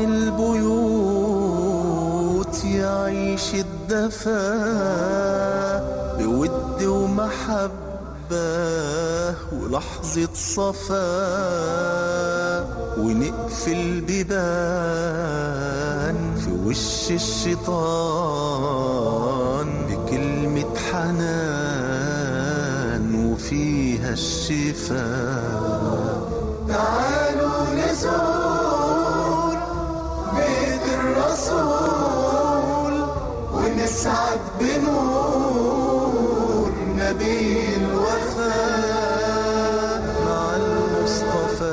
البيوت يعيش الدفا بود ومحبة ولحظة صفا ونقفل بيبان في وش الشيطان بكلمة حنان وفيها الشفاء تعالوا نزور بيت الرسول ونسعد بنور نبي الوفاء مع المصطفى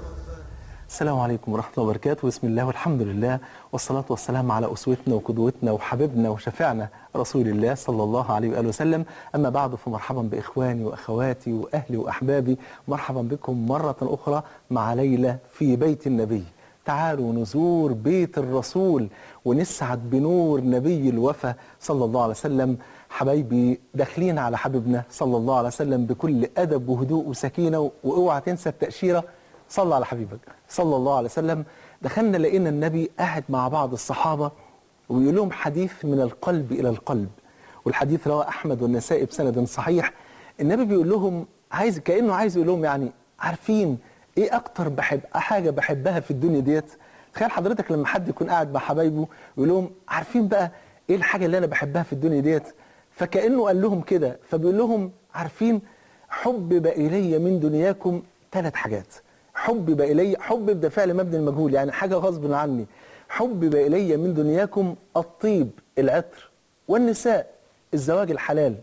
السلام عليكم ورحمة الله وبركاته بسم الله والحمد لله والصلاة والسلام على أسوتنا وقدوتنا وحبيبنا وشفيعنا رسول الله صلى الله عليه وآله وسلم أما بعد فمرحبا بإخواني وأخواتي وأهلي وأحبابي مرحبا بكم مرة أخرى مع ليلة في بيت النبي تعالوا نزور بيت الرسول ونسعد بنور نبي الوفا صلى الله عليه وسلم حبايبي داخلين على حبيبنا صلى الله عليه وسلم بكل أدب وهدوء وسكينة وأوعى تنسى التأشيرة صلى على حبيبك صلى الله عليه وسلم دخلنا لقينا النبي قاعد مع بعض الصحابة ويقول لهم حديث من القلب إلى القلب والحديث رواه أحمد والنسائي بسند صحيح النبي بيقول لهم عايز كأنه عايز يقول لهم يعني عارفين إيه أكتر بحب حاجة بحبها في الدنيا ديت تخيل حضرتك لما حد يكون قاعد مع حبايبه يقول لهم عارفين بقى إيه الحاجة اللي أنا بحبها في الدنيا ديت فكأنه قال لهم كده فبيقول لهم عارفين حبب إلي من دنياكم ثلاث حاجات حبب إلي حبب ده فعل مبني المجهول يعني حاجة غصب عني حبب إلي من دنياكم الطيب العطر والنساء الزواج الحلال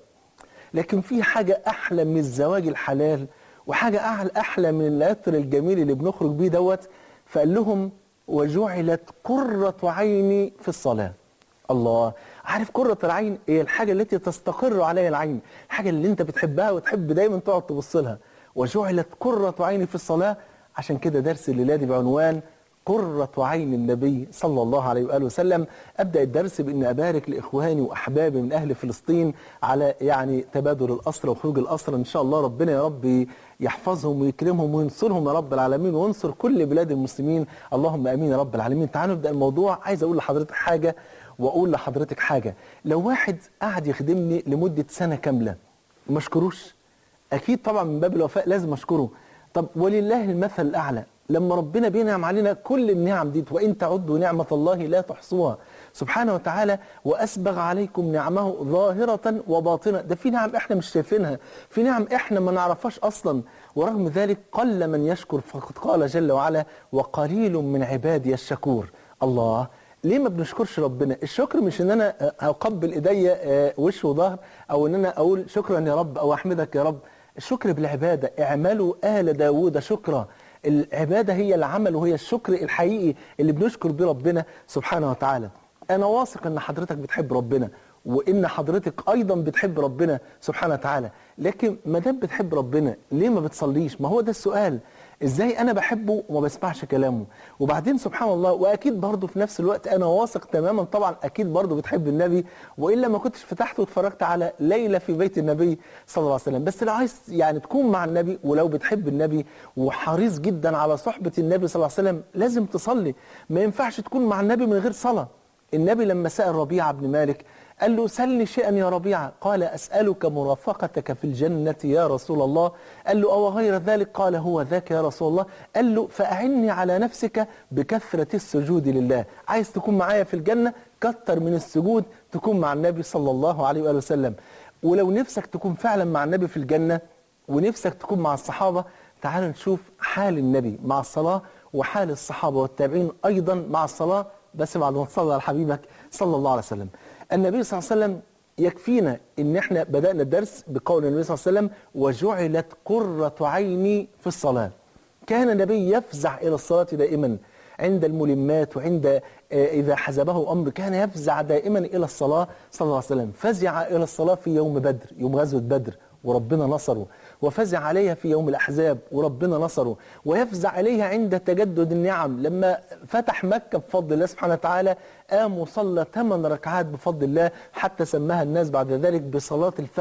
لكن في حاجة أحلى من الزواج الحلال وحاجة أحلى, أحلى من العطر الجميل اللي بنخرج بيه دوت فقال لهم وجعلت قرة عيني في الصلاة الله عارف قرة العين هي الحاجة التي تستقر عليها العين الحاجة اللي انت بتحبها وتحب دايما تقعد تبص لها وجعلت قرة عيني في الصلاة عشان كده درس الليلة دي بعنوان قرة عين النبي صلى الله عليه وآله وسلم أبدأ الدرس بأن أبارك لإخواني وأحبابي من أهل فلسطين على يعني تبادل الأسرى وخروج الأسرى إن شاء الله ربنا يا رب يحفظهم ويكرمهم وينصرهم يا رب العالمين وينصر كل بلاد المسلمين اللهم أمين يا رب العالمين تعالوا نبدأ الموضوع عايز أقول لحضرتك حاجة وأقول لحضرتك حاجة لو واحد قعد يخدمني لمدة سنة كاملة ما اشكروش أكيد طبعا من باب الوفاء لازم أشكره طب ولله المثل الأعلى لما ربنا بينعم علينا كل النعم دي وإن تعدوا نعمة الله لا تحصوها سبحانه وتعالى وأسبغ عليكم نعمه ظاهرة وباطنة ده في نعم إحنا مش شايفينها في نعم إحنا ما نعرفهاش أصلا ورغم ذلك قل من يشكر فقد قال جل وعلا وقليل من عبادي الشكور الله ليه ما بنشكرش ربنا الشكر مش ان انا اقبل ايديا وش وظهر او ان انا اقول شكرا يا رب او احمدك يا رب الشكر بالعبادة اعملوا آل داود شكرا العبادة هي العمل وهي الشكر الحقيقي اللي بنشكر بيه ربنا سبحانه وتعالى أنا واثق أن حضرتك بتحب ربنا وإن حضرتك أيضا بتحب ربنا سبحانه وتعالى لكن ما دام بتحب ربنا ليه ما بتصليش ما هو ده السؤال ازاي انا بحبه وما بسمعش كلامه وبعدين سبحان الله واكيد برضه في نفس الوقت انا واثق تماما طبعا اكيد برضه بتحب النبي والا ما كنتش فتحت واتفرجت على ليله في بيت النبي صلى الله عليه وسلم بس لو عايز يعني تكون مع النبي ولو بتحب النبي وحريص جدا على صحبه النبي صلى الله عليه وسلم لازم تصلي ما ينفعش تكون مع النبي من غير صلاه النبي لما سال ربيعه بن مالك قال له سلني شيئا يا ربيعة قال أسألك مرافقتك في الجنة يا رسول الله قال له أو غير ذلك قال هو ذاك يا رسول الله قال له فأعني على نفسك بكثرة السجود لله عايز تكون معايا في الجنة كتر من السجود تكون مع النبي صلى الله عليه وآله وسلم ولو نفسك تكون فعلا مع النبي في الجنة ونفسك تكون مع الصحابة تعال نشوف حال النبي مع الصلاة وحال الصحابة والتابعين أيضا مع الصلاة بس بعد ما تصلي على حبيبك صلى الله عليه وسلم النبي صلى الله عليه وسلم يكفينا ان احنا بدأنا الدرس بقول النبي صلى الله عليه وسلم وجعلت قرة عيني في الصلاة كان النبي يفزع إلى الصلاة دائما عند الملمات وعند إذا حزبه أمر كان يفزع دائما إلى الصلاة صلى الله عليه وسلم فزع إلى الصلاة في يوم بدر يوم غزوة بدر وربنا نصره وفزع عليها في يوم الأحزاب وربنا نصره ويفزع عليها عند تجدد النعم لما فتح مكة بفضل الله سبحانه وتعالى قام وصلى ثمان ركعات بفضل الله حتى سماها الناس بعد ذلك بصلاة الفتح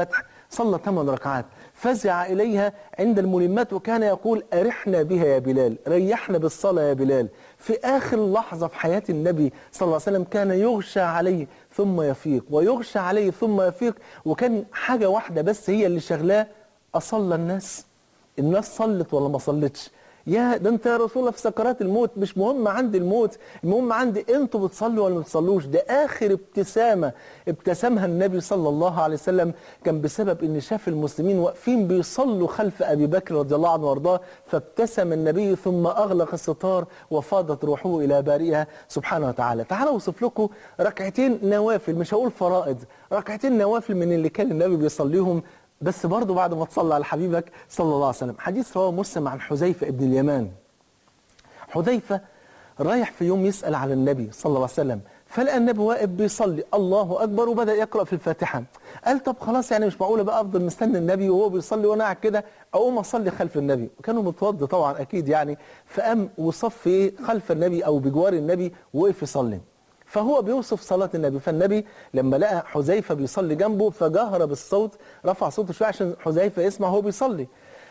صلى ثمان ركعات فزع إليها عند الملمات وكان يقول أرحنا بها يا بلال ريحنا بالصلاة يا بلال في آخر لحظة في حياة النبي صلى الله عليه وسلم كان يغشى عليه ثم يفيق ويغشى عليه ثم يفيق وكان حاجة واحدة بس هي اللي شغلاه أصلى الناس الناس صلت ولا ما صلتش يا ده انت يا رسول الله في سكرات الموت مش مهم عندي الموت المهم عندي انتوا بتصلوا ولا ما بتصلوش ده اخر ابتسامه ابتسمها النبي صلى الله عليه وسلم كان بسبب ان شاف المسلمين واقفين بيصلوا خلف ابي بكر رضي الله عنه وارضاه فابتسم النبي ثم اغلق الستار وفاضت روحه الى بارئها سبحانه وتعالى تعالوا اوصف لكم ركعتين نوافل مش هقول فرائض ركعتين نوافل من اللي كان النبي بيصليهم بس برضه بعد ما تصلى على حبيبك صلى الله عليه وسلم حديث رواه مسلم عن حذيفة ابن اليمان حذيفة رايح في يوم يسأل على النبي صلى الله عليه وسلم فلقى النبي واقف بيصلي الله أكبر وبدأ يقرأ في الفاتحة قال طب خلاص يعني مش معقولة بقى أفضل مستني النبي وهو بيصلي وأنا قاعد كده أقوم أصلي خلف النبي وكانوا متوضي طبعا أكيد يعني فقام وصف إيه خلف النبي أو بجوار النبي وقف يصلي فهو بيوصف صلاة النبي فالنبي لما لقى حذيفة بيصلي جنبه فجهر بالصوت رفع صوته شوية عشان حذيفة يسمع هو بيصلي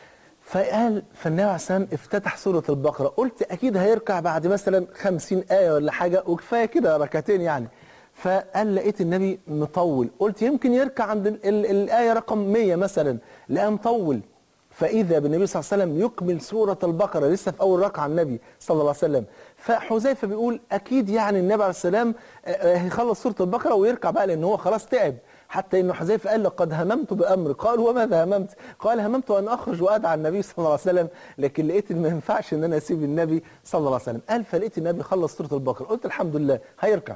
فقال فالنبي عليه السلام افتتح سورة البقرة قلت أكيد هيركع بعد مثلا خمسين آية ولا حاجة وكفاية كده ركعتين يعني فقال لقيت النبي مطول قلت يمكن يركع عند ال ال الآية رقم 100 مثلا لقى مطول فإذا بالنبي صلى الله عليه وسلم يكمل سورة البقرة لسه في أول ركعة النبي صلى الله عليه وسلم فحذيفة بيقول أكيد يعني النبي عليه السلام آه، آه، هيخلص سورة البقرة ويركع بقى لأن هو خلاص تعب حتى إنه حذيفة قال لقد هممت بأمر قال وماذا هممت قال هممت أن أخرج وأدعى النبي صلى الله عليه وسلم لكن لقيت إن ما ينفعش إن أنا أسيب النبي صلى الله عليه وسلم قال فلقيت النبي خلص سورة البقرة قلت الحمد لله هيركع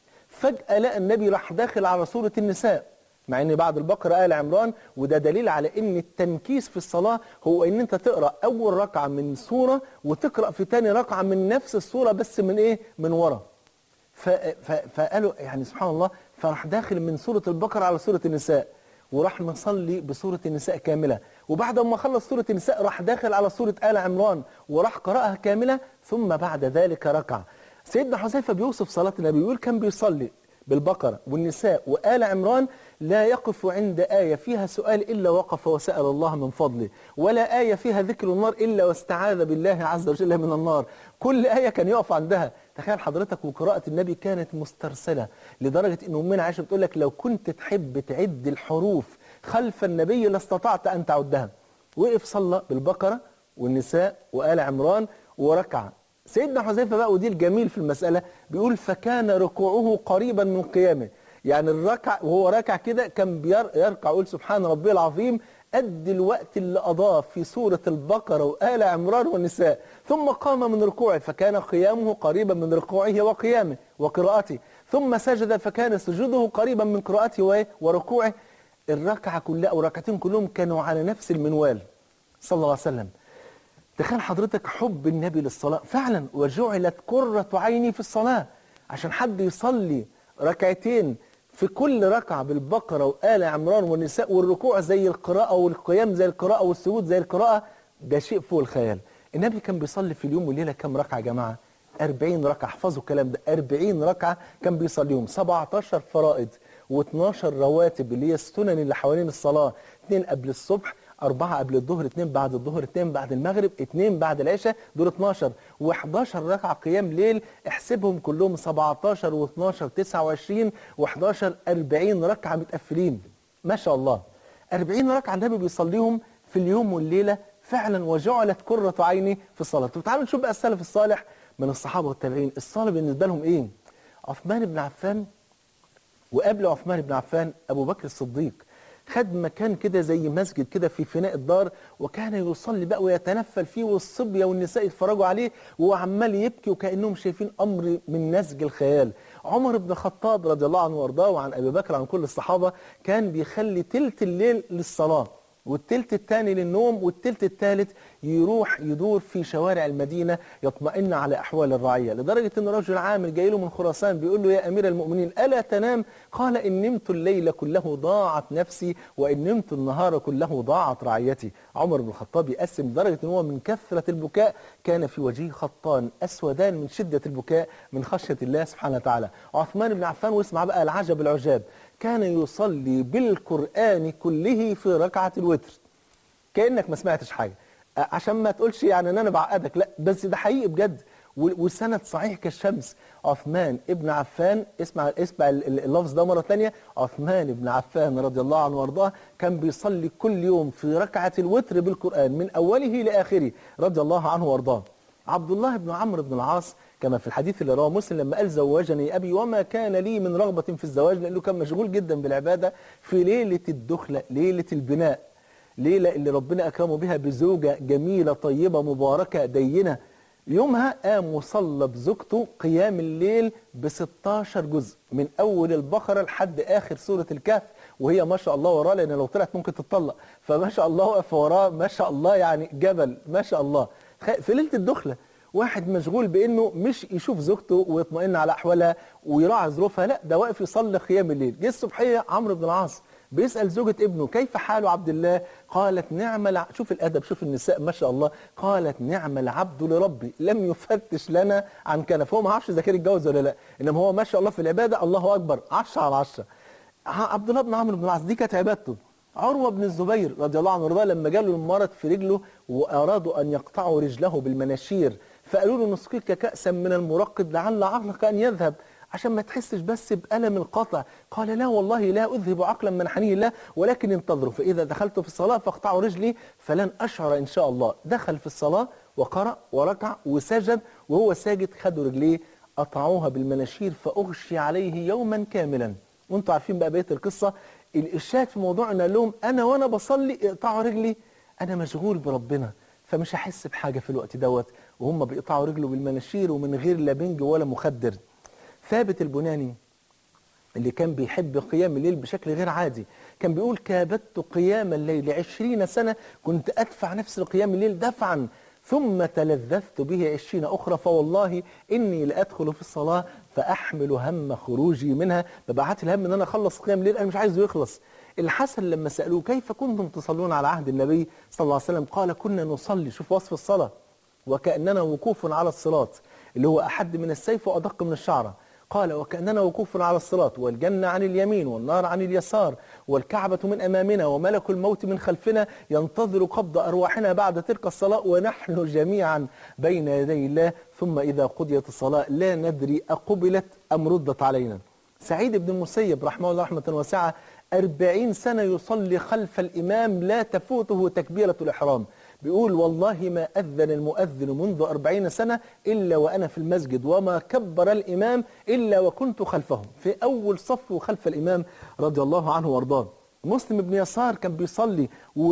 فجأة لقى النبي راح داخل على سورة النساء مع ان بعد البقرة آل عمران وده دليل على ان التنكيس في الصلاة هو ان انت تقرأ اول ركعة من سورة وتقرأ في تاني ركعة من نفس السورة بس من ايه من ورا ف- ف- فقالوا يعني سبحان الله فراح داخل من سورة البقرة على سورة النساء وراح مصلي بسورة النساء كاملة وبعد ما خلص سورة النساء راح داخل على سورة آل عمران وراح قرأها كاملة ثم بعد ذلك ركع سيدنا حذيفة بيوصف صلاة النبي يقول كان بيصلي بالبقرة والنساء وآل عمران لا يقف عند آية فيها سؤال إلا وقف وسأل الله من فضله ولا آية فيها ذكر النار إلا واستعاذ بالله عز وجل من النار كل آية كان يقف عندها تخيل حضرتك وقراءة النبي كانت مسترسلة لدرجة إن أمنا عائشة بتقول لك لو كنت تحب تعد الحروف خلف النبي لاستطعت أن تعدها وقف صلى بالبقرة والنساء وآل عمران وركع سيدنا حذيفة بقى ودي الجميل في المسألة بيقول فكان ركوعه قريبا من قيامه يعني الركع وهو راكع كده كان بير- يركع يقول سبحان ربي العظيم قد الوقت اللي قضاه في سورة البقرة وآل عمران والنساء ثم قام من ركوعه فكان قيامه قريبا من ركوعه وقيامه وقراءته ثم سجد فكان سجوده قريبا من قراءته و- وركوعه الركعة كلها أو ركعتين كلهم كانوا على نفس المنوال صلى الله عليه وسلم تخيل حضرتك حب النبي للصلاة فعلا وجعلت قرة عيني في الصلاة عشان حد يصلي ركعتين في كل ركعة بالبقرة وآل عمران والنساء والركوع زي القراءة والقيام زي القراءة والسجود زي القراءة ده شيء فوق الخيال النبي كان بيصلي في اليوم والليلة كم ركعة يا جماعة 40 ركعة احفظوا الكلام ده 40 ركعة كان بيصليهم 17 فرائض و12 رواتب اللي هي السنن اللي حوالين الصلاة اثنين قبل الصبح أربعة قبل الظهر اثنين بعد الظهر اثنين بعد المغرب اثنين بعد العشاء دول 12 و11 ركعة قيام ليل احسبهم كلهم 17 و12 29 و11 40 ركعة متقفلين ما شاء الله 40 ركعة النبي بيصليهم في اليوم والليلة فعلا وجعلت قرة عيني في الصلاة طب تعالوا نشوف بقى السلف الصالح من الصحابة والتابعين الصلاة بالنسبة لهم ايه عثمان بن عفان وقبل عثمان بن عفان ابو بكر الصديق خد مكان كده زي مسجد كده في فناء الدار وكان يصلي بقى ويتنفل فيه والصبية والنساء يتفرجوا عليه وهو عمال يبكي وكأنهم شايفين أمر من نسج الخيال عمر بن الخطاب رضي الله عنه وارضاه وعن أبي بكر عن كل الصحابة كان بيخلي تلت الليل للصلاة والتلت الثاني للنوم والتلت الثالث يروح يدور في شوارع المدينة يطمئن على أحوال الرعية لدرجة أن رجل عامل جاي له من خراسان بيقول له يا أمير المؤمنين ألا تنام قال إن نمت الليل كله ضاعت نفسي وإن نمت النهار كله ضاعت رعيتي عمر بن الخطاب يقسم لدرجة أن هو من كثرة البكاء كان في وجهه خطان أسودان من شدة البكاء من خشية الله سبحانه وتعالى عثمان بن عفان واسمع بقى العجب العجاب كان يصلي بالقرآن كله في ركعة الوتر كانك ما سمعتش حاجه أ- عشان ما تقولش يعني ان انا بعقدك لا بس ده حقيقي بجد وال- والسند صحيح كالشمس عثمان ابن عفان اسمع اسمع ال- ال- اللفظ ده مره ثانيه عثمان ابن عفان رضي الله عنه وارضاه كان بيصلي كل يوم في ركعه الوتر بالقران من اوله لاخره رضي الله عنه وارضاه عبد الله بن عمرو بن العاص كما في الحديث اللي رواه مسلم لما قال زوجني ابي وما كان لي من رغبه في الزواج لانه كان مشغول جدا بالعباده في ليله الدخله ليله البناء ليلة اللي ربنا أكرمه بها بزوجة جميلة طيبة مباركة دينة يومها قام وصلى بزوجته قيام الليل ب 16 جزء من أول البقرة لحد آخر سورة الكهف وهي ما شاء الله وراه لأن لو طلعت ممكن تتطلق فما شاء الله واقف وراه ما شاء الله يعني جبل ما شاء الله خ- في ليلة الدخلة واحد مشغول بانه مش يشوف زوجته ويطمئن على احوالها ويراعي ظروفها لا ده واقف يصلي قيام الليل جه الصبحيه عمرو بن العاص بيسال زوجة ابنه كيف حال عبد الله قالت نعم الع... شوف الادب شوف النساء ما شاء الله قالت نعم العبد لربي لم يفتش لنا عن كنف هو ما عرفش اذا كان اتجوز ولا لا انما هو ما شاء الله في العباده الله اكبر 10 على 10 عبد الله بن عمرو بن العاص دي كانت عبادته عروة بن الزبير رضي الله عنه وارضاه لما جاله المرض في رجله وأرادوا أن يقطعوا رجله بالمناشير فقالوا له نسقيك كأسا من المرقد لعل عقلك أن يذهب عشان ما تحسش بس بألم القطع قال لا والله لا أذهب عقلا من حنين الله ولكن انتظروا فإذا دخلت في الصلاة فاقطعوا رجلي فلن أشعر إن شاء الله دخل في الصلاة وقرأ وركع وسجد وهو ساجد خدوا رجليه قطعوها بالمناشير فأغشي عليه يوما كاملا وانتوا عارفين بقى بقيه القصه الاشاك في موضوع ان قال لهم انا وانا بصلي اقطعوا رجلي انا مشغول بربنا فمش هحس بحاجه في الوقت دوت وهم بيقطعوا رجله بالمناشير ومن غير لا بنج ولا مخدر ثابت البناني اللي كان بيحب قيام الليل بشكل غير عادي كان بيقول كابدت قيام الليل عشرين سنة كنت أدفع نفسي لقيام الليل دفعا ثم تلذذت به عشرين أخرى فوالله إني لأدخل في الصلاة فأحمل هم خروجي منها ببعت الهم إن أنا أخلص قيام الليل أنا مش عايزه يخلص الحسن لما سألوه كيف كنتم تصلون على عهد النبي صلى الله عليه وسلم قال كنا نصلي شوف وصف الصلاة وكأننا وقوف على الصراط اللي هو أحد من السيف وأدق من الشعرة قال وكأننا وقوف على الصراط والجنة عن اليمين والنار عن اليسار والكعبة من أمامنا وملك الموت من خلفنا ينتظر قبض أرواحنا بعد تلك الصلاة ونحن جميعا بين يدي الله ثم إذا قضيت الصلاة لا ندري أقبلت أم ردت علينا سعيد بن المسيب رحمه الله رحمة واسعة أربعين سنة يصلي خلف الإمام لا تفوته تكبيرة الإحرام بيقول والله ما أذن المؤذن منذ أربعين سنة إلا وأنا في المسجد وما كبر الإمام إلا وكنت خلفه في أول صف خلف الإمام رضي الله عنه وارضاه مسلم بن يسار كان بيصلي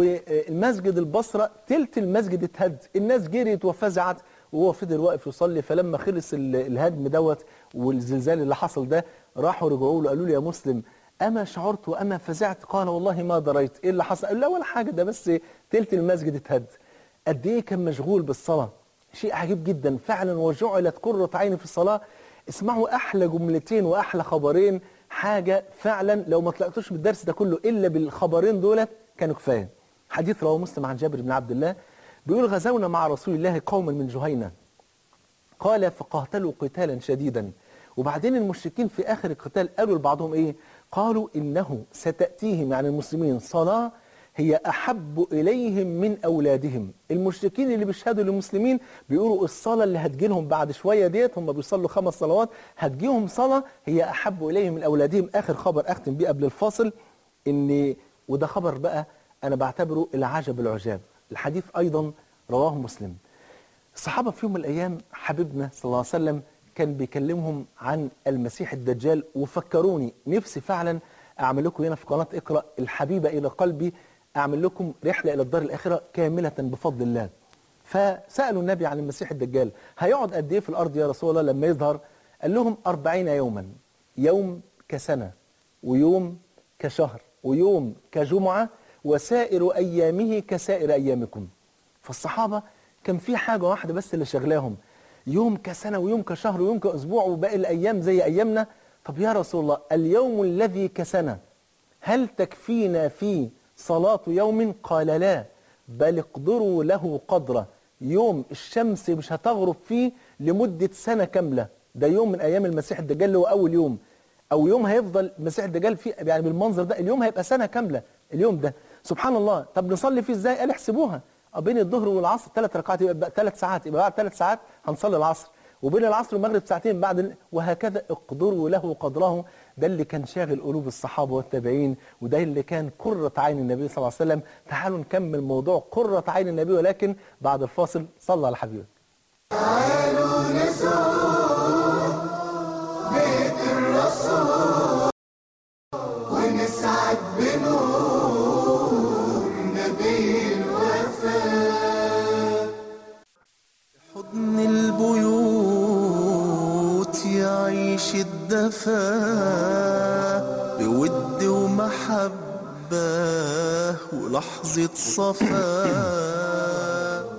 والمسجد البصرة تلت المسجد اتهد الناس جريت وفزعت وهو فضل واقف يصلي فلما خلص ال- الهدم دوت والزلزال اللي حصل ده راحوا رجعوا له قالوا له يا مسلم أما شعرت وأما فزعت قال والله ما دريت إيه اللي حصل قال لا ولا حاجة ده بس تلت المسجد اتهد قد إيه كان مشغول بالصلاة شيء عجيب جدا فعلا وجعلت قرة عيني في الصلاة اسمعوا أحلى جملتين وأحلى خبرين حاجة فعلا لو ما طلعتوش بالدرس ده كله إلا بالخبرين دولت كانوا كفاية حديث رواه مسلم عن جابر بن عبد الله بيقول غزونا مع رسول الله قوما من جهينة قال فقاتلوا قتالا شديدا وبعدين المشركين في آخر القتال قالوا لبعضهم إيه قالوا إنه ستأتيهم يعني المسلمين صلاة هي أحب إليهم من أولادهم المشركين اللي بيشهدوا للمسلمين بيقولوا الصلاة اللي هتجيلهم بعد شوية ديت هم بيصلوا خمس صلوات هتجيهم صلاة هي أحب إليهم من أولادهم آخر خبر أختم بيه قبل الفاصل إن وده خبر بقى أنا بعتبره العجب العجاب الحديث أيضا رواه مسلم الصحابة في يوم من الأيام حبيبنا صلى الله عليه وسلم كان بيكلمهم عن المسيح الدجال وفكروني نفسي فعلا أعمل لكم هنا في قناة اقرأ الحبيبة إلى قلبي أعمل لكم رحلة إلى الدار الآخرة كاملة بفضل الله فسألوا النبي عن المسيح الدجال هيقعد قد إيه في الأرض يا رسول الله لما يظهر قال لهم أربعين يوما يوم كسنة ويوم كشهر ويوم كجمعة وسائر أيامه كسائر أيامكم فالصحابة كان في حاجة واحدة بس اللي شغلاهم يوم كسنة ويوم كشهر ويوم كأسبوع وباقي الأيام زي أيامنا طب يا رسول الله اليوم الذي كسنة هل تكفينا فيه صلاة يوم قال لا بل اقدروا له قدره يوم الشمس مش هتغرب فيه لمدة سنة كاملة ده يوم من أيام المسيح الدجال اللي هو أول يوم او يوم هيفضل مسيح الدجال فيه يعني بالمنظر ده اليوم هيبقى سنه كامله اليوم ده سبحان الله طب نصلي فيه ازاي قال احسبوها آه، بين الظهر والعصر ثلاث ركعات يبقى ثلاث ساعات يبقى بعد ثلاث ساعات هنصلي العصر وبين العصر والمغرب ساعتين بعد ال- وهكذا اقدروا له قدره ده اللي كان شاغل قلوب الصحابه والتابعين وده اللي كان قرة عين النبي صلى الله عليه وسلم تعالوا نكمل موضوع قرة عين النبي ولكن بعد الفاصل صلى على حبيبك بيت الرسول ونسعد بنور نبي الوفاء حضن البيوت يعيش الدفا بود ومحبة ولحظة صفا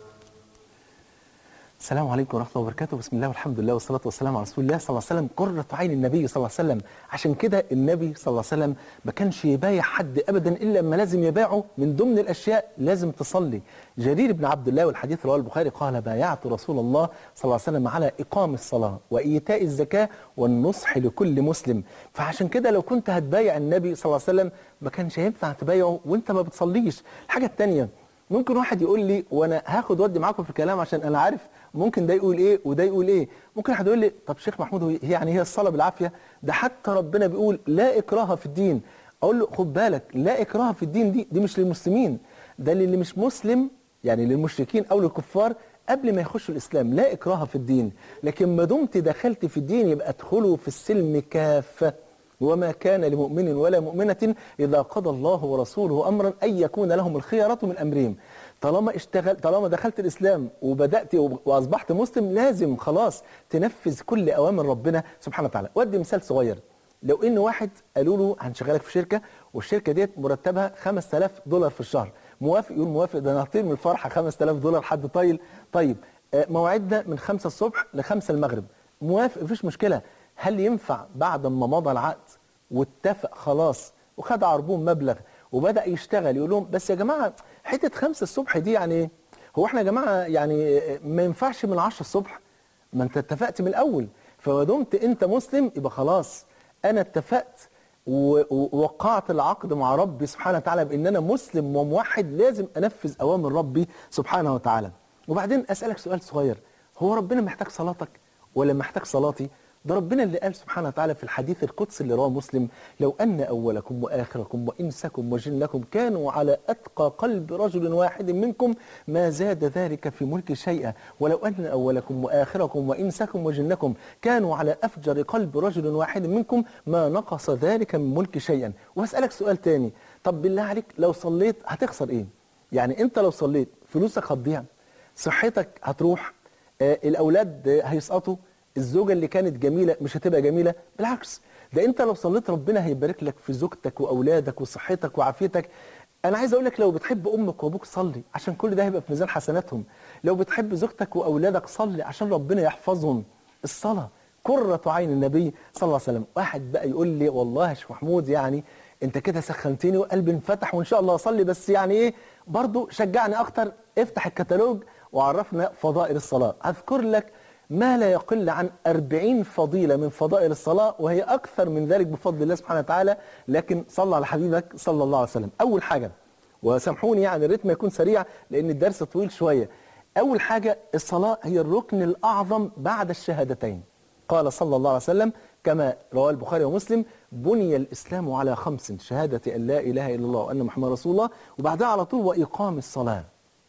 السلام عليكم ورحمة الله وبركاته بسم الله والحمد لله والصلاة والسلام على رسول الله صلى الله عليه وسلم قرة عين النبي صلى الله عليه وسلم عشان كده النبي صلى الله عليه وسلم ما كانش يبايع حد أبدا إلا لما لازم يبايعه من ضمن الأشياء لازم تصلي جرير بن عبد الله والحديث رواه البخاري قال بايعت رسول الله صلى الله عليه وسلم على إقام الصلاة وإيتاء الزكاة والنصح لكل مسلم فعشان كده لو كنت هتبايع النبي صلى الله عليه وسلم ما كانش ينفع تبايعه وانت ما بتصليش الحاجة التانية ممكن واحد يقول لي وانا هاخد ودي معاكم في الكلام عشان انا عارف ممكن ده يقول ايه وده يقول ايه ممكن واحد يقول لي طب شيخ محمود هو هي يعني هي الصلاه بالعافيه ده حتى ربنا بيقول لا اكراه في الدين اقول له خد بالك لا اكراه في الدين دي دي مش للمسلمين ده للي مش مسلم يعني للمشركين او للكفار قبل ما يخشوا الاسلام لا اكراه في الدين لكن ما دمت دخلت في الدين يبقى ادخلوا في السلم كافه وما كان لمؤمن ولا مؤمنة إذا قضى الله ورسوله أمرا أن يكون لهم الخيارة من أمرهم طالما اشتغل طالما دخلت الإسلام وبدأت وأصبحت مسلم لازم خلاص تنفذ كل أوامر ربنا سبحانه وتعالى وأدي مثال صغير لو إن واحد قالوا له هنشغلك في شركة والشركة ديت مرتبها 5000 دولار في الشهر موافق يقول موافق ده أنا هطير من الفرحة 5000 دولار حد طايل طيب آه، موعدنا من 5 الصبح ل 5 المغرب موافق مفيش مشكلة هل ينفع بعد ما مضى العقد واتفق خلاص وخد عربون مبلغ وبدأ يشتغل يقول لهم بس يا جماعة حتة خمسة الصبح دي يعني إيه؟ هو احنا يا جماعة يعني ما ينفعش من عشرة الصبح ما انت اتفقت من الأول فما دمت انت مسلم يبقى خلاص انا اتفقت و- و- ووقعت العقد مع ربي سبحانه وتعالى بان انا مسلم وموحد لازم انفذ اوامر ربي سبحانه وتعالى وبعدين اسالك سؤال صغير هو ربنا محتاج صلاتك ولا محتاج صلاتي ده ربنا اللي قال سبحانه وتعالى في الحديث القدسي اللي رواه مسلم لو ان اولكم واخركم وانسكم وجنكم كانوا على اتقى قلب رجل واحد منكم ما زاد ذلك في ملك شيئا ولو ان اولكم واخركم وانسكم وجنكم كانوا على افجر قلب رجل واحد منكم ما نقص ذلك من ملك شيئا واسالك سؤال تاني طب بالله عليك لو صليت هتخسر ايه يعني انت لو صليت فلوسك هتضيع صحتك هتروح آه الاولاد آه، هيسقطوا الزوجه اللي كانت جميله مش هتبقى جميله بالعكس ده انت لو صليت ربنا هيبارك لك في زوجتك واولادك وصحتك وعافيتك انا عايز اقول لك لو بتحب امك وابوك صلي عشان كل ده هيبقى في ميزان حسناتهم لو بتحب زوجتك واولادك صلي عشان ربنا يحفظهم الصلاه قرة عين النبي صلى الله عليه وسلم واحد بقى يقول لي والله يا شيخ محمود يعني انت كده سخنتني وقلبي انفتح وان شاء الله اصلي بس يعني ايه برضو شجعني اكتر افتح الكتالوج وعرفنا فضائل الصلاة اذكر لك ما لا يقل عن أربعين فضيلة من فضائل الصلاة وهي أكثر من ذلك بفضل الله سبحانه وتعالى لكن صلى على حبيبك صلى الله عليه وسلم أول حاجة وسامحوني يعني الريتم يكون سريع لأن الدرس طويل شوية أول حاجة الصلاة هي الركن الأعظم بعد الشهادتين قال صلى الله عليه وسلم كما رواه البخاري ومسلم بني الإسلام على خمس شهادة أن لا إله إلا الله وأن محمد رسول الله وبعدها على طول وإقام الصلاة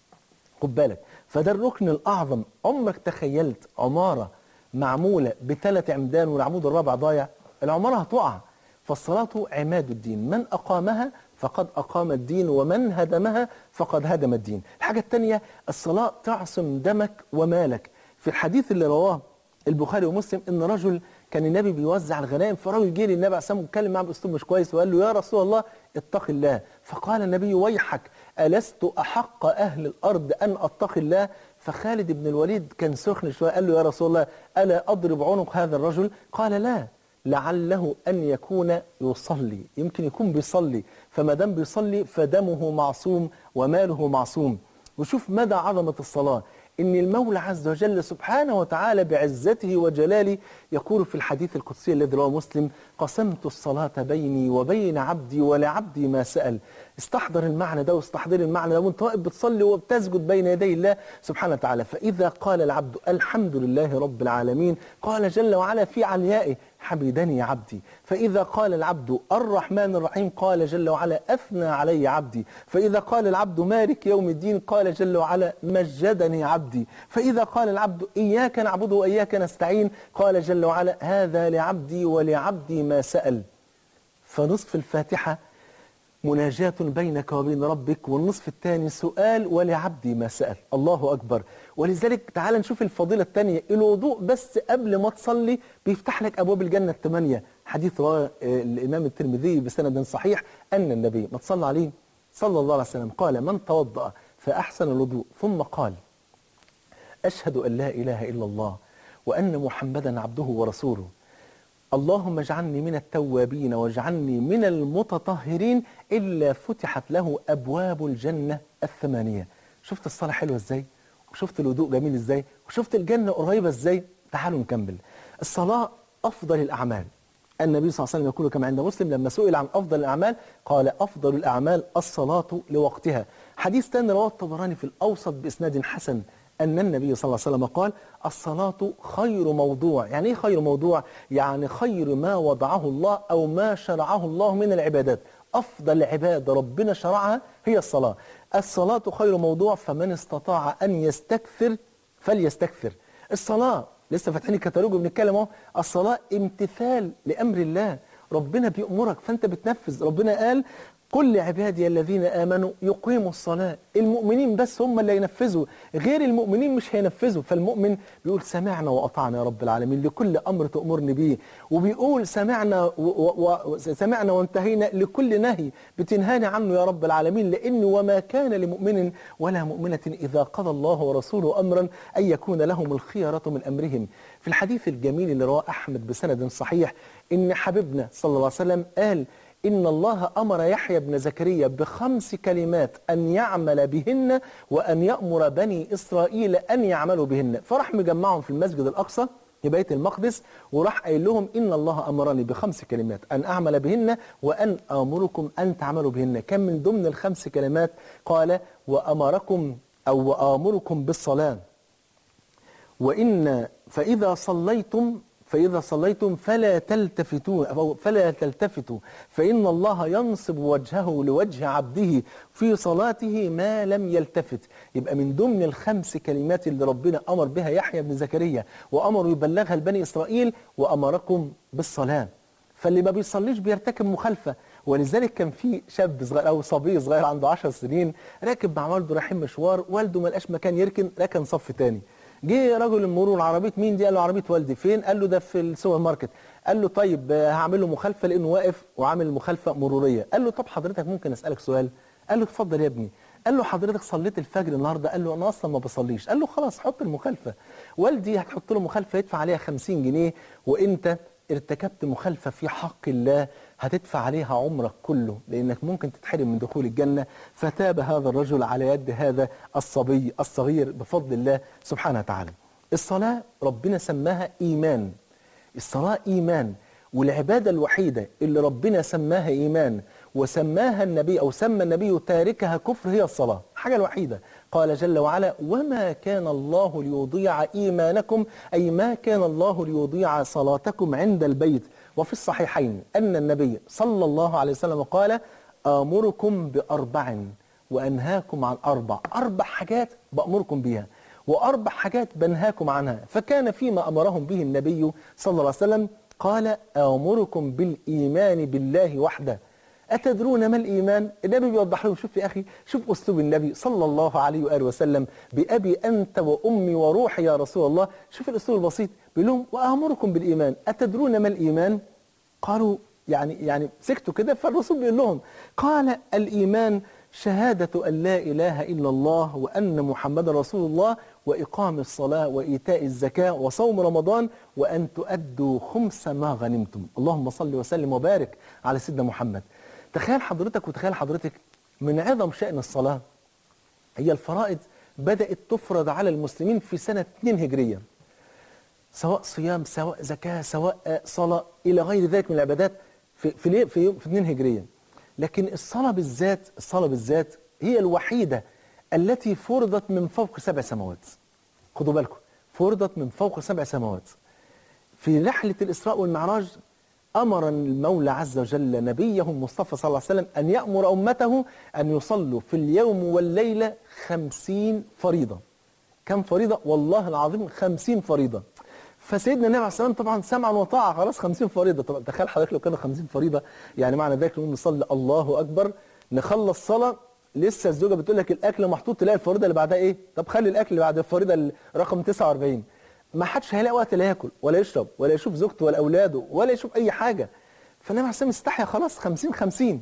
خد بالك فده الركن الأعظم عمرك تخيلت عمارة معمولة بثلاث عمدان والعمود الرابع ضايع العمارة هتقع فالصلاة عماد الدين من أقامها فقد أقام الدين ومن هدمها فقد هدم الدين الحاجة الثانية الصلاة تعصم دمك ومالك في الحديث اللي رواه البخاري ومسلم ان رجل كان النبي بيوزع الغنائم فرجل جه للنبي عليه الصلاه واتكلم معاه باسلوب مش كويس وقال له يا رسول الله اتق الله فقال النبي ويحك الست احق اهل الارض ان اتقي الله فخالد بن الوليد كان سخن شويه قال له يا رسول الله الا اضرب عنق هذا الرجل قال لا لعله ان يكون يصلي يمكن يكون بيصلي فما دام بيصلي فدمه معصوم وماله معصوم وشوف مدى عظمه الصلاه ان المولى عز وجل سبحانه وتعالى بعزته وجلاله يقول في الحديث القدسي الذي رواه مسلم قسمت الصلاة بيني وبين عبدي ولعبدي ما سأل استحضر المعنى ده واستحضر المعنى ده وانت واقف بتصلي وبتسجد بين يدي الله سبحانه وتعالى فإذا قال العبد الحمد لله رب العالمين قال جل وعلا في عليائه حمدني عبدي فإذا قال العبد الرحمن الرحيم قال جل وعلا أثنى علي عبدي فإذا قال العبد مالك يوم الدين قال جل وعلا مجدني عبدي فإذا قال العبد إياك نعبد وإياك نستعين قال جل وعلا هذا لعبدي ولعبدي ما سأل فنصف الفاتحة مناجاة بينك وبين ربك والنصف الثاني سؤال ولعبدي ما سأل الله أكبر ولذلك تعال نشوف الفضيلة الثانية الوضوء بس قبل ما تصلي بيفتح لك أبواب الجنة الثمانية حديث رواه آه، الإمام الترمذي بسند صحيح أن النبي ما تصلى عليه صلى الله عليه وسلم قال من توضأ فأحسن الوضوء ثم قال أشهد أن لا إله إلا الله وأن محمدا عبده ورسوله اللهم اجعلني من التوابين واجعلني من المتطهرين إلا فتحت له أبواب الجنة الثمانية شفت الصلاة حلوة إزاي وشفت الوضوء جميل إزاي وشفت الجنة قريبة إزاي تعالوا نكمل الصلاة أفضل الأعمال النبي صلى الله عليه وسلم يقول كما عند مسلم لما سئل عن أفضل الأعمال قال أفضل الأعمال الصلاة لوقتها حديث ثاني رواه الطبراني في الأوسط بإسناد حسن أن النبي صلى الله عليه وسلم قال الصلاة خير موضوع يعني إيه خير موضوع؟ يعني خير ما وضعه الله أو ما شرعه الله من العبادات أفضل عبادة ربنا شرعها هي الصلاة الصلاة خير موضوع فمن استطاع أن يستكثر فليستكثر الصلاة لسه فاتحين الكتالوج وبنتكلم اهو الصلاة امتثال لأمر الله ربنا بيأمرك فأنت بتنفذ ربنا قال قل لعبادي الذين آمنوا يقيموا الصلاة المؤمنين بس هم اللي ينفذوا غير المؤمنين مش هينفذوا فالمؤمن بيقول سمعنا وأطعنا يا رب العالمين لكل أمر تأمرني به وبيقول سمعنا و و و سمعنا وانتهينا لكل نهي بتنهاني عنه يا رب العالمين لأن وما كان لمؤمن ولا مؤمنة إذا قضى الله ورسوله أمرا أن يكون لهم الخيرة من أمرهم في الحديث الجميل اللي رواه أحمد بسند صحيح إن حبيبنا صلى الله عليه وسلم قال إن الله أمر يحيى بن زكريا بخمس كلمات أن يعمل بهن وأن يأمر بني إسرائيل أن يعملوا بهن فراح مجمعهم في المسجد الأقصى في بيت المقدس وراح قايل لهم إن الله أمرني بخمس كلمات أن أعمل بهن وأن آمركم أن تعملوا بهن كان من ضمن الخمس كلمات قال وأمركم أو وآمركم بالصلاة وإن فإذا صليتم فإذا صليتم فلا تلتفتوا أو فلا تلتفتوا فإن الله ينصب وجهه لوجه عبده في صلاته ما لم يلتفت يبقى من ضمن الخمس كلمات اللي ربنا أمر بها يحيى بن زكريا وأمر يبلغها لبني إسرائيل وأمركم بالصلاة فاللي ما بيصليش بيرتكب مخالفة ولذلك كان في شاب صغير او صبي صغير عنده 10 سنين راكب مع والده رايحين مشوار والده ما لقاش مكان يركن ركن صف تاني جه رجل المرور عربيه مين دي قال له عربيه والدي فين قال له ده في السوبر ماركت قال له طيب آه، هعمل له مخالفه لانه واقف وعامل مخالفه مروريه قال له طب حضرتك ممكن اسالك سؤال قال له اتفضل يا ابني قال له حضرتك صليت الفجر النهارده قال له انا اصلا ما بصليش قال له خلاص حط المخالفه والدي هتحط له مخالفه يدفع عليها 50 جنيه وانت ارتكبت مخالفه في حق الله هتدفع عليها عمرك كله لانك ممكن تتحرم من دخول الجنه فتاب هذا الرجل على يد هذا الصبي الصغير بفضل الله سبحانه وتعالى. الصلاه ربنا سماها ايمان. الصلاه ايمان والعباده الوحيده اللي ربنا سماها ايمان وسماها النبي او سمى النبي تاركها كفر هي الصلاه، الحاجه الوحيده قال جل وعلا وما كان الله ليضيع ايمانكم اي ما كان الله ليضيع صلاتكم عند البيت وفي الصحيحين ان النبي صلى الله عليه وسلم قال امركم باربع وانهاكم عن اربع، اربع حاجات بامركم بيها واربع حاجات بنهاكم عنها، فكان فيما امرهم به النبي صلى الله عليه وسلم قال امركم بالايمان بالله وحده أتدرون ما الإيمان؟ النبي بيوضح لهم شوف يا أخي شوف أسلوب النبي صلى الله عليه وآله وسلم بأبي أنت وأمي وروحي يا رسول الله شوف الأسلوب البسيط بيقول لهم وأمركم بالإيمان أتدرون ما الإيمان؟ قالوا يعني يعني سكتوا كده فالرسول بيقول لهم قال الإيمان شهادة أن لا إله إلا الله وأن محمد رسول الله وإقام الصلاة وإيتاء الزكاة وصوم رمضان وأن تؤدوا خمس ما غنمتم اللهم صل وسلم وبارك على سيدنا محمد تخيل حضرتك وتخيل حضرتك من عظم شأن الصلاة هي الفرائض بدأت تفرض على المسلمين في سنة 2 هجرية سواء صيام سواء زكاة سواء صلاة إلى غير ذلك من العبادات في في ليه- في يوم- في 2 هجرية لكن الصلاة بالذات الصلاة بالذات هي الوحيدة التي فرضت من فوق سبع سماوات خدوا بالكم فرضت من فوق سبع سماوات في رحلة الإسراء والمعراج أمر المولى عز وجل نبيه المصطفى صلى الله عليه وسلم أن يأمر أمته أن يصلوا في اليوم والليلة خمسين فريضة كم فريضة؟ والله العظيم خمسين فريضة فسيدنا النبي عليه الصلاة والسلام طبعا سمعا وطاعة خلاص خمسين فريضة طبعا تخيل حضرتك لو كانوا خمسين فريضة يعني معنى ذلك نقوم نصلي الله أكبر نخلص صلاة لسه الزوجة بتقول لك الأكل محطوط تلاقي الفريضة اللي بعدها إيه؟ طب خلي الأكل اللي بعد الفريضة رقم 49 ما حدش هيلاقي وقت لا ياكل ولا يشرب ولا يشوف زوجته ولا اولاده ولا يشوف اي حاجه فالنبي عليه الصلاه والسلام استحيا خلاص 50 50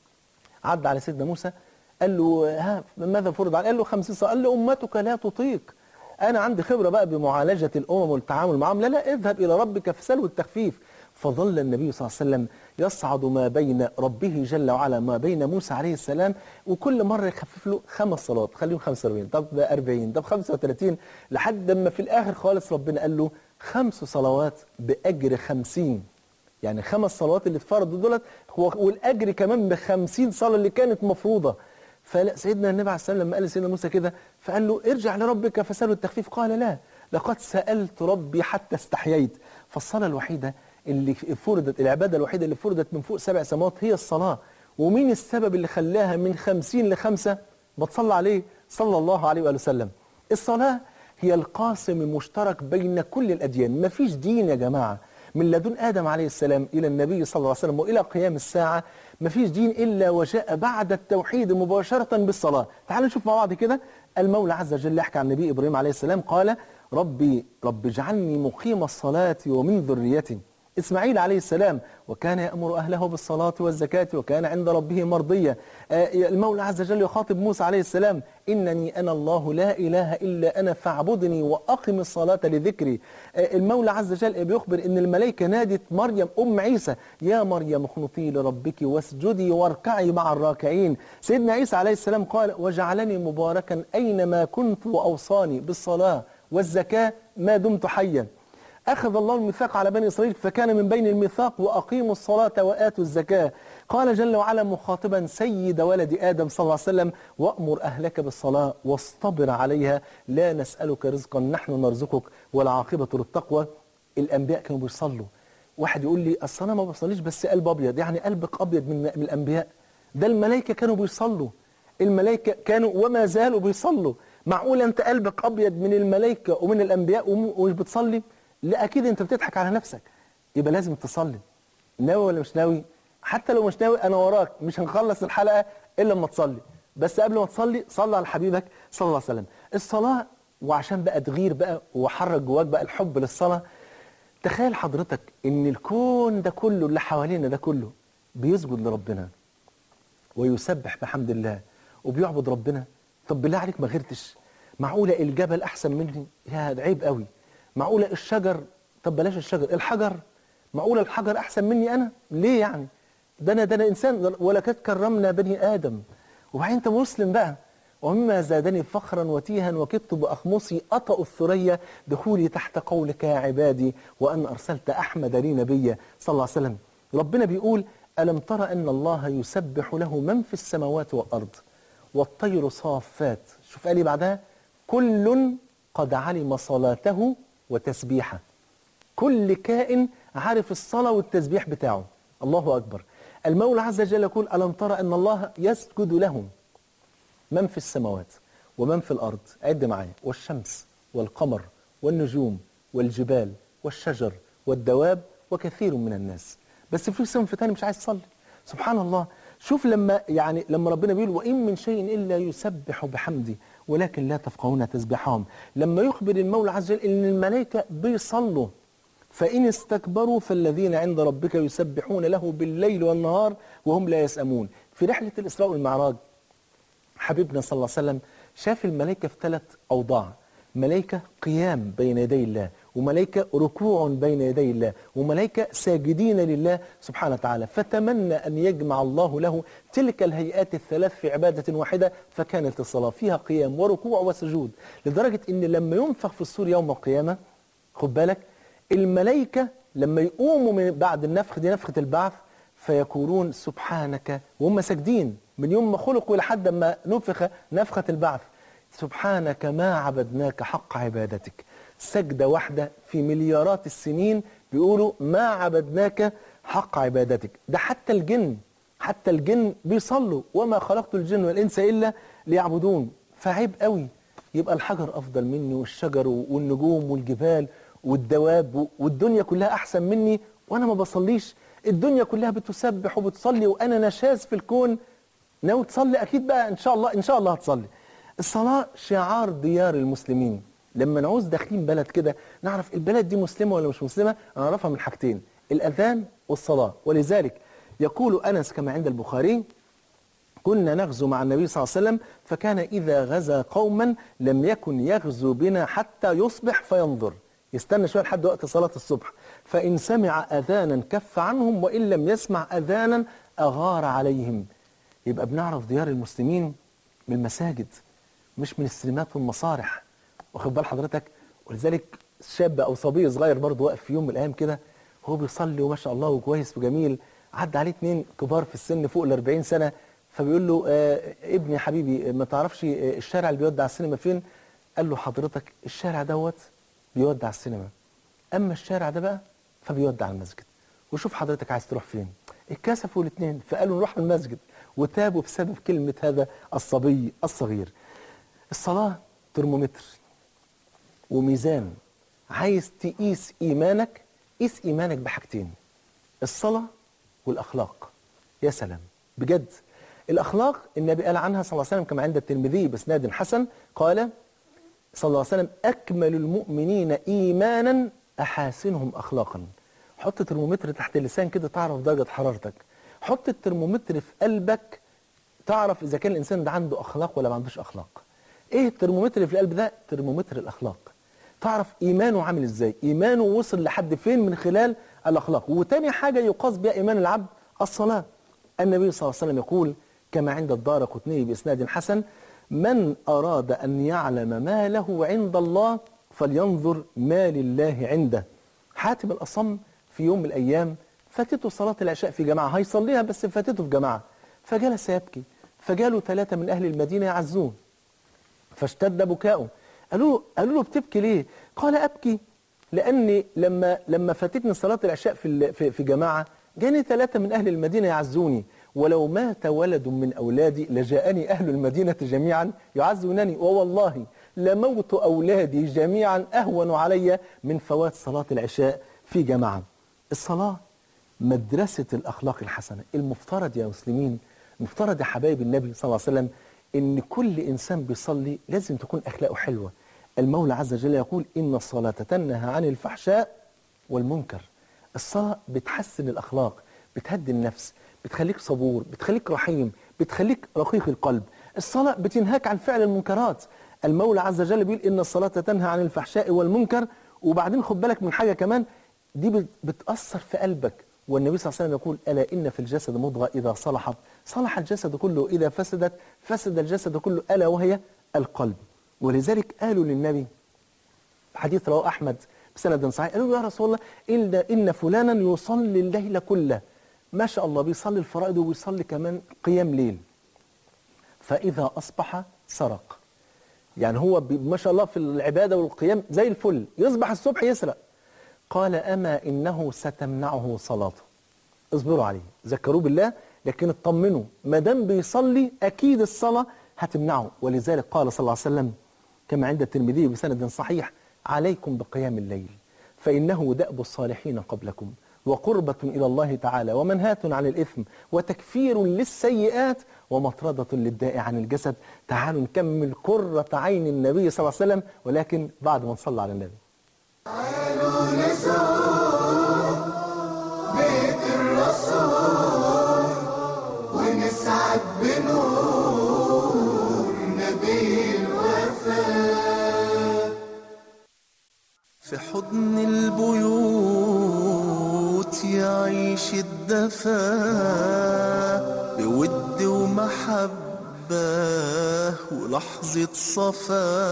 عدى على سيدنا موسى قال له ها ماذا فرض عليه؟ قال له 50 صلاة قال له امتك لا تطيق انا عندي خبره بقى بمعالجه الامم والتعامل معهم لا لا اذهب الى ربك فساله التخفيف فظل النبي صلى الله عليه وسلم يصعد ما بين ربه جل وعلا ما بين موسى عليه السلام وكل مره يخفف له خمس صلوات خليهم 45 طب 40 طب 35 لحد ما في الاخر خالص ربنا قال له خمس صلوات باجر 50 يعني خمس صلوات اللي اتفرضوا دولت هو والاجر كمان ب 50 صلاه اللي كانت مفروضه فسيدنا النبي عليه السلام لما قال لسيدنا موسى كده فقال له ارجع لربك فساله التخفيف قال لا لقد سالت ربي حتى استحييت فالصلاه الوحيده اللي فرضت العباده الوحيده اللي فرضت من فوق سبع سماوات هي الصلاه ومين السبب اللي خلاها من خمسين لخمسة ما تصلى عليه صلى الله عليه وآله وسلم الصلاة هي القاسم المشترك بين كل الأديان ما فيش دين يا جماعة من لدن آدم عليه السلام إلى النبي صلى الله عليه وسلم وإلى قيام الساعة ما فيش دين إلا وجاء بعد التوحيد مباشرة بالصلاة تعالوا نشوف مع بعض كده المولى عز وجل يحكي عن النبي إبراهيم عليه السلام قال ربي رب اجعلني مقيم الصلاة ومن ذريتي إسماعيل عليه السلام وكان يأمر أهله بالصلاة والزكاة وكان عند ربه مرضيا آه، المولى عز وجل يخاطب موسى عليه السلام إنني أنا الله لا إله إلا أنا فاعبدني وأقم الصلاة لذكري آه، المولى عز وجل بيخبر إن الملائكة نادت مريم أم عيسى يا مريم اخنطي لربك واسجدي واركعي مع الراكعين سيدنا عيسى عليه السلام قال وجعلني مباركا أينما كنت وأوصاني بالصلاة والزكاة ما دمت حيا أخذ الله الميثاق على بني إسرائيل فكان من بين الميثاق وأقيموا الصلاة وآتوا الزكاة قال جل وعلا مخاطبا سيد ولد آدم صلى الله عليه وسلم وأمر أهلك بالصلاة واصطبر عليها لا نسألك رزقا نحن نرزقك والعاقبة للتقوى الأنبياء كانوا بيصلوا واحد يقول لي أصل أنا ما بصليش بس قلب أبيض يعني قلبك أبيض من, من الأنبياء ده الملائكة كانوا بيصلوا الملائكة كانوا وما زالوا بيصلوا معقول أنت قلبك أبيض من الملائكة ومن الأنبياء وم- ومش بتصلي لا أكيد أنت بتضحك على نفسك يبقى لازم تصلي ناوي ولا مش ناوي حتى لو مش ناوي أنا وراك مش هنخلص الحلقة إلا لما تصلي بس قبل ما تصلي صلي على حبيبك صلى الله عليه وسلم الصلاة وعشان بقى تغير بقى وحرك جواك بقى الحب للصلاة تخيل حضرتك ان الكون ده كله اللي حوالينا ده كله بيسجد لربنا ويسبح بحمد الله وبيعبد ربنا طب بالله عليك ما غيرتش معقولة الجبل أحسن مني يا ده عيب قوي معقولة الشجر طب بلاش الشجر الحجر معقولة الحجر أحسن مني أنا ليه يعني ده أنا ده أنا إنسان ولقد كرمنا بني آدم وبعدين أنت مسلم بقى ومما زادني فخرا وتيها وكدت بأخمصي أطأ الثريا دخولي تحت قولك يا عبادي وأن أرسلت أحمد لي نبيا صلى الله عليه وسلم ربنا بيقول ألم تر أن الله يسبح له من في السماوات والأرض والطير صافات شوف قال لي بعدها كل قد علم صلاته وتسبيحه كل كائن عارف الصلاة والتسبيح بتاعه الله أكبر المولى عز وجل يقول ألم ترى أن الله يسجد لهم من في السماوات ومن في الأرض عد معايا والشمس والقمر والنجوم والجبال والشجر والدواب وكثير من الناس بس في صنف تاني مش عايز يصلي سبحان الله شوف لما يعني لما ربنا بيقول وإن من شيء إلا يسبح بحمده ولكن لا تفقهون تسبحهم لما يخبر المولى عز وجل إن الملائكة بيصلوا فإن استكبروا فالذين عند ربك يسبحون له بالليل والنهار وهم لا يسأمون في رحلة الإسراء والمعراج حبيبنا صلى الله عليه وسلم شاف الملائكة في ثلاث أوضاع ملائكة قيام بين يدي الله وملائكة ركوع بين يدي الله وملائكة ساجدين لله سبحانه وتعالى فتمنى أن يجمع الله له تلك الهيئات الثلاث في عبادة واحدة فكانت الصلاة فيها قيام وركوع وسجود لدرجة أن لما ينفخ في الصور يوم القيامة خد بالك الملائكة لما يقوموا من بعد النفخ دي نفخة البعث فيقولون سبحانك وهم ساجدين من يوم ما خلقوا لحد ما نفخ نفخة البعث سبحانك ما عبدناك حق عبادتك سجدة واحدة في مليارات السنين بيقولوا ما عبدناك حق عبادتك ده حتى الجن حتى الجن بيصلوا وما خلقت الجن والإنس إلا ليعبدون فعيب قوي يبقى الحجر أفضل مني والشجر والنجوم والجبال والدواب والدنيا كلها أحسن مني وأنا ما بصليش الدنيا كلها بتسبح وبتصلي وأنا نشاز في الكون ناوي تصلي أكيد بقى إن شاء الله إن شاء الله هتصلي الصلاة شعار ديار المسلمين لما نعوز داخلين بلد كده نعرف البلد دي مسلمة ولا مش مسلمة نعرفها من حاجتين الأذان والصلاة ولذلك يقول أنس كما عند البخاري كنا نغزو مع النبي صلى الله عليه وسلم فكان إذا غزا قوما لم يكن يغزو بنا حتى يصبح فينظر يستنى شوية لحد وقت صلاة الصبح فإن سمع أذانا كف عنهم وإن لم يسمع أذانا أغار عليهم يبقى بنعرف ديار المسلمين من المساجد مش من السينمات والمسارح واخد بال حضرتك ولذلك شاب او صبي صغير برضه واقف في يوم من الايام كده هو بيصلي وما شاء الله وكويس وجميل عدى عليه اتنين كبار في السن فوق ال 40 سنه فبيقول له آه ابني حبيبي ما تعرفش آه، الشارع اللي بيودع السينما فين؟ قال له حضرتك الشارع دوت بيودع السينما اما الشارع ده بقى فبيودع المسجد وشوف حضرتك عايز تروح فين اتكسفوا الاثنين فقالوا نروح المسجد وتابوا بسبب كلمه هذا الصبي الصغير الصلاه ترمومتر وميزان عايز تقيس ايمانك قيس ايمانك بحاجتين الصلاه والاخلاق يا سلام بجد الاخلاق النبي قال عنها صلى الله عليه وسلم كما عند الترمذي باسناد حسن قال صلى الله عليه وسلم اكمل المؤمنين ايمانا احاسنهم اخلاقا حط ترمومتر تحت اللسان كده تعرف درجه حرارتك حط الترمومتر في قلبك تعرف اذا كان الانسان ده عنده اخلاق ولا ما عندوش اخلاق ايه الترمومتر اللي في القلب ده ترمومتر الاخلاق تعرف ايمانه عامل ازاي ايمانه وصل لحد فين من خلال الاخلاق وتاني حاجه يقاس بها ايمان العبد الصلاه النبي صلى الله عليه وسلم يقول كما عند الدار قطني باسناد حسن من اراد ان يعلم ما له عند الله فلينظر ما لله عنده حاتم الاصم في يوم من الايام فاتته صلاه العشاء في جماعه هيصليها بس فاتته في جماعه فجلس يبكي فجاله ثلاثه من اهل المدينه يعزوه فاشتد بكاؤه قالوا له قالوا له بتبكي ليه؟ قال ابكي لاني لما لما فاتتني صلاه العشاء في ال- في, في جماعه جاني ثلاثه من اهل المدينه يعزوني ولو مات ولد من اولادي لجاءني اهل المدينه جميعا يعزونني ووالله لموت اولادي جميعا اهون علي من فوات صلاه العشاء في جماعه. الصلاه مدرسه الاخلاق الحسنه، المفترض يا مسلمين المفترض يا حبايب النبي صلى الله عليه وسلم ان كل انسان بيصلي لازم تكون اخلاقه حلوه. المولى عز وجل يقول ان الصلاه تنهى عن الفحشاء والمنكر. الصلاه بتحسن الاخلاق، بتهدي النفس، بتخليك صبور، بتخليك رحيم، بتخليك رقيق القلب. الصلاه بتنهاك عن فعل المنكرات. المولى عز وجل بيقول ان الصلاه تنهى عن الفحشاء والمنكر وبعدين خد بالك من حاجه كمان دي بت- بتاثر في قلبك والنبي صلى الله عليه وسلم يقول الا ان في الجسد مضغه اذا صلحت صلح الجسد كله اذا فسدت فسد الجسد كله الا وهي القلب ولذلك قالوا للنبي حديث رواه احمد بسند صحيح قالوا له يا رسول الله ان ان فلانا يصلي الليل كله ما شاء الله بيصلي الفرائض وبيصلي كمان قيام ليل فاذا اصبح سرق يعني هو بي- ما شاء الله في العباده والقيام زي الفل يصبح الصبح يسرق قال اما انه ستمنعه صلاته اصبروا عليه ذكروه بالله لكن اطمنوا ما دام بيصلي اكيد الصلاه هتمنعه ولذلك قال صلى الله عليه وسلم كما عند الترمذي بسند صحيح عليكم بقيام الليل فانه دأب الصالحين قبلكم وقربة إلى الله تعالى ومنهاة عن الإثم وتكفير للسيئات ومطردة للداء عن الجسد تعالوا نكمل قرة عين النبي صلى الله عليه وسلم ولكن بعد ما نصلي على النبي بيت الرسول ونسعد بنور نبي الوفاء في حضن نعيش الدفا بود ومحبة ولحظة صفا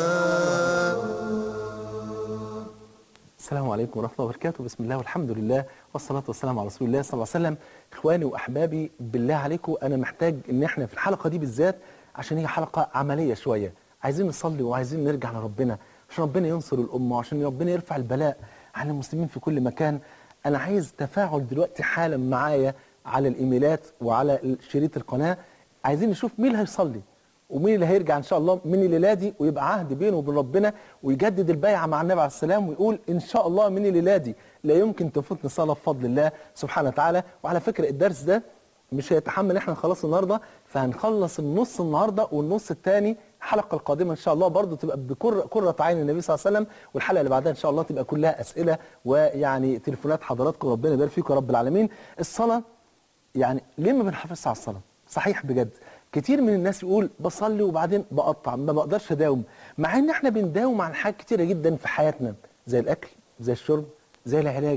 السلام عليكم ورحمة الله وبركاته بسم الله والحمد لله والصلاة والسلام على رسول الله صلى الله عليه وسلم إخواني وأحبابي بالله عليكم أنا محتاج إن إحنا في الحلقة دي بالذات عشان هي حلقة عملية شوية عايزين نصلي وعايزين نرجع لربنا عشان ربنا ينصر الأمة وعشان ربنا يرفع البلاء عن المسلمين في كل مكان أنا عايز تفاعل دلوقتي حالا معايا على الإيميلات وعلى شريط القناة عايزين نشوف مين اللي هيصلي ومين اللي هيرجع ان شاء الله من الليله دي ويبقى عهد بينه وبين ربنا ويجدد البيعه مع النبي عليه السلام ويقول ان شاء الله من الليله دي لا يمكن تفوتني صلاه بفضل الله سبحانه وتعالى وعلى فكره الدرس ده مش هيتحمل احنا نخلصه النهارده فهنخلص النص النهارده والنص الثاني الحلقه القادمه ان شاء الله برضو تبقى بكره كره عين النبي صلى الله عليه وسلم والحلقه اللي بعدها ان شاء الله تبقى كلها اسئله ويعني تليفونات حضراتكم ربنا يبارك فيكم يا رب العالمين الصلاه يعني ليه ما بنحافظش على الصلاه صحيح بجد كتير من الناس يقول بصلي وبعدين بقطع ما بقدرش اداوم مع ان احنا بنداوم على حاجات كتيره جدا في حياتنا زي الاكل زي الشرب زي العلاج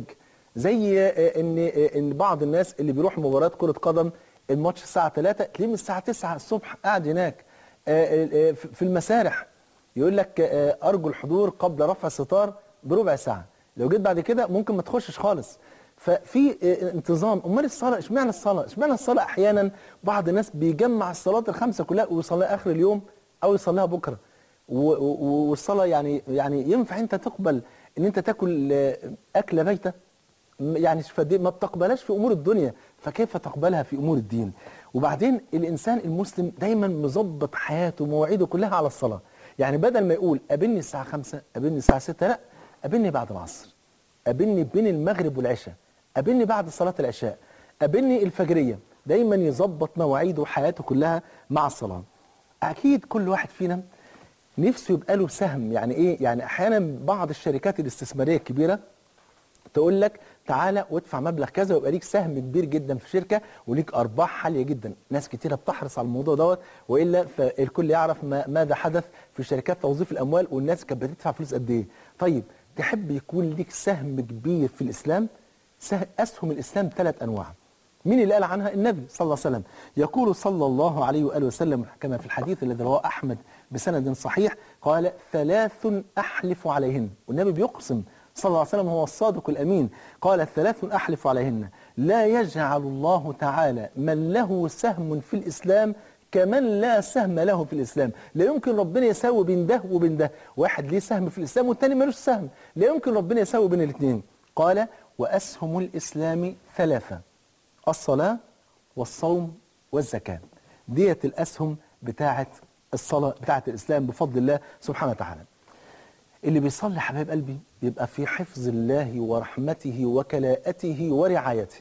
زي آه، ان آه، ان بعض الناس اللي بيروح مباراه كره قدم الماتش الساعه 3 تلاقيه من الساعه 9 الصبح قاعد هناك آه، آه، في في المسارح يقول لك آه، ارجو الحضور قبل رفع الستار بربع ساعه لو جيت بعد كده ممكن ما تخشش خالص ففي آه، انتظام امال الصلاه اشمعنى الصلاه اشمعنى الصلاه احيانا بعض الناس بيجمع الصلاه الخمسه كلها ويصليها اخر اليوم او يصليها بكره و- و- والصلاه يعني يعني ينفع انت تقبل ان انت تاكل آه، اكله بيته م- يعني فدي ما بتقبلهاش في امور الدنيا فكيف تقبلها في امور الدين وبعدين الانسان المسلم دايما مظبط حياته ومواعيده كلها على الصلاه يعني بدل ما يقول قابلني الساعه 5 قابلني الساعه 6 لا قابلني بعد العصر قابلني بين المغرب والعشاء قابلني بعد صلاة العشاء قابلني الفجرية دايما يظبط مواعيده وحياته كلها مع الصلاة أكيد كل واحد فينا نفسه يبقى له سهم يعني إيه يعني أحيانا بعض الشركات الاستثمارية الكبيرة تقول لك تعالى وادفع مبلغ كذا ويبقى ليك سهم كبير جدا في شركه وليك ارباح عاليه جدا ناس كتيره بتحرص على الموضوع دوت والا فالكل يعرف ما ماذا حدث في شركات توظيف الاموال والناس كانت بتدفع فلوس قد ايه طيب تحب يكون ليك سهم كبير في الاسلام سه- اسهم الاسلام ثلاث انواع مين اللي قال عنها النبي صلى الله عليه وسلم يقول صلى الله عليه وآله وسلم كما في الحديث الذي رواه أحمد بسند صحيح قال ثلاث أحلف عليهن والنبي بيقسم صلى الله عليه وسلم هو الصادق الأمين قال ثلاث أحلف عليهن لا يجعل الله تعالى من له سهم في الإسلام كمن لا سهم له في الإسلام لا يمكن ربنا يساوي بين ده وبين ده واحد ليه سهم في الإسلام والتاني ملوش سهم لا يمكن ربنا يساوي بين الاثنين قال وأسهم الإسلام ثلاثة الصلاة والصوم والزكاة ديت الأسهم بتاعة الصلاة بتاعة الإسلام بفضل الله سبحانه وتعالى اللي بيصلي حبايب قلبي يبقى في حفظ الله ورحمته وكلاءته ورعايته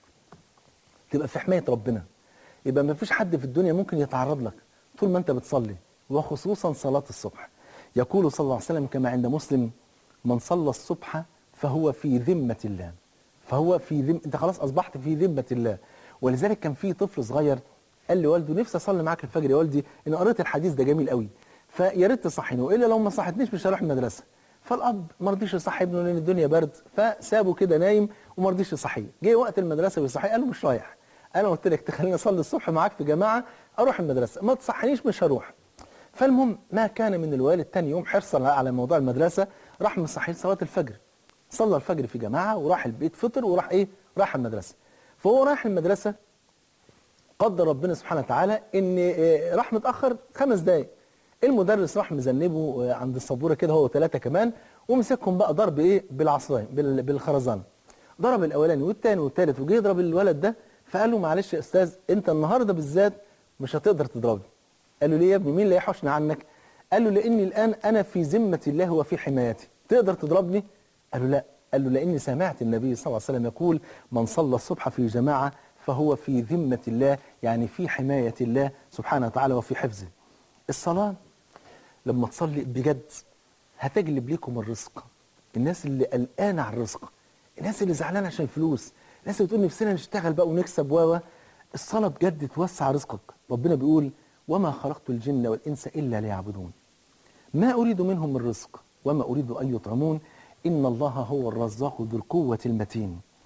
تبقى في حماية ربنا يبقى ما فيش حد في الدنيا ممكن يتعرض لك طول ما انت بتصلي وخصوصا صلاة الصبح يقول صلى الله عليه وسلم كما عند مسلم من صلى الصبح فهو في ذمة الله فهو في ذم انت خلاص اصبحت في ذمة الله ولذلك كان في طفل صغير قال لوالده نفسي اصلي معاك الفجر يا والدي ان قريت الحديث ده جميل قوي فيا ريت تصحيني والا لو ما صحتنيش مش هروح المدرسه فالاب ما رضيش يصحي ابنه لان الدنيا برد فسابه كده نايم وما رضيش يصحيه جه وقت المدرسه ويصحيه قال له مش رايح انا قلت لك تخليني اصلي الصبح معاك في جماعه اروح المدرسه ما تصحنيش مش هروح فالمهم ما كان من الوالد تاني يوم حرصا على موضوع المدرسه راح مصحيه صلاه الفجر صلى الفجر في جماعه وراح البيت فطر وراح ايه راح المدرسه فهو رايح المدرسه قدر ربنا سبحانه وتعالى ان آه، راح متاخر خمس دقايق المدرس راح مذنبه آه، عند السبوره كده هو ثلاثه كمان ومسكهم بقى ضرب ايه بالعصايه بال- بالخرزانه ضرب الاولاني والثاني والثالث وجه يضرب الولد ده فقال له معلش يا استاذ انت النهارده بالذات مش هتقدر تضربني قال له ليه يا ابني مين اللي هيحوشني عنك قال له لاني الان انا في ذمه الله وفي حمايتي تقدر تضربني قال له لا قال له لاني سمعت النبي صلى الله عليه وسلم يقول من صلى الصبح في جماعه فهو في ذمه الله يعني في حمايه الله سبحانه وتعالى وفي حفظه الصلاه لما تصلي بجد هتجلب لكم الرزق الناس اللي قلقانه على الرزق الناس اللي زعلانه عشان الفلوس الناس اللي بتقول نفسنا نشتغل بقى ونكسب و و. الصلاه بجد توسع رزقك ربنا بيقول وما خلقت الجن والانس الا ليعبدون ما اريد منهم من رزق وما اريد ان يطعمون ان الله هو الرزاق ذو القوه المتين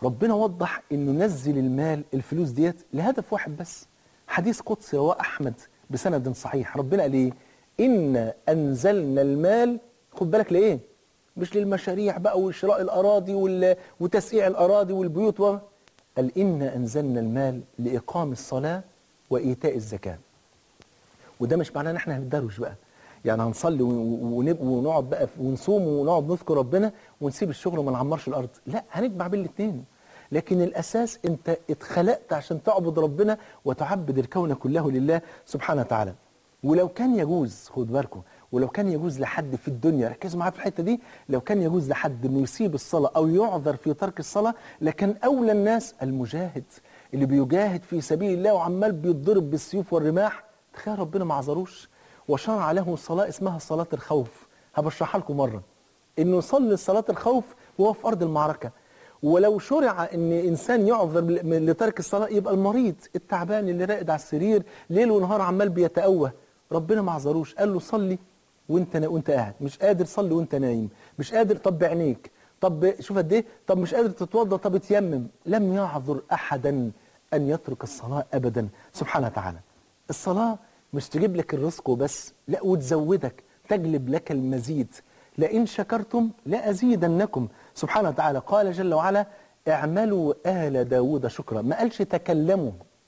ربنا وضح انه نزل المال الفلوس ديت لهدف واحد بس حديث قدسي رواه احمد بسند صحيح ربنا قال ايه ان انزلنا المال خد بالك لايه مش للمشاريع بقى وشراء الاراضي وال... وتسقيع الاراضي والبيوت و... قال ان انزلنا المال لاقام الصلاه وايتاء الزكاه وده مش معناه ان احنا هندروش بقى يعني هنصلي ونب- ونقعد بقى ونصوم ونقعد نذكر ربنا ونسيب الشغل وما نعمرش الارض لا هنجمع بين الاثنين لكن الاساس انت اتخلقت عشان تعبد ربنا وتعبد الكون كله لله سبحانه وتعالى ولو كان يجوز خد بالكم ولو كان يجوز لحد في الدنيا ركزوا معايا في الحته دي لو كان يجوز لحد انه يسيب الصلاه او يعذر في ترك الصلاه لكن اولى الناس المجاهد اللي بيجاهد في سبيل الله وعمال بيتضرب بالسيوف والرماح تخيل ربنا ما عذروش وشرع له صلاه اسمها صلاه الخوف هبشرحها لكم مره انه يصلي صلاه الخوف وهو في ارض المعركه ولو شرع ان انسان يعذر ل- لترك الصلاه يبقى المريض التعبان اللي راقد على السرير ليل ونهار عمال بيتأوه ربنا ما عذروش قال له صلي وانت نا- وانت قاعد مش قادر صلي وانت نايم مش قادر طب بعينيك طب شوف قد ايه طب مش قادر تتوضا طب اتيمم لم يعذر احدا ان يترك الصلاه ابدا سبحانه وتعالى الصلاه مش تجيب لك الرزق وبس لا وتزودك تجلب لك المزيد لئن شكرتم لأزيدنكم سبحانه وتعالى قال جل وعلا اعملوا آل داود شكرا ما قالش تكلموا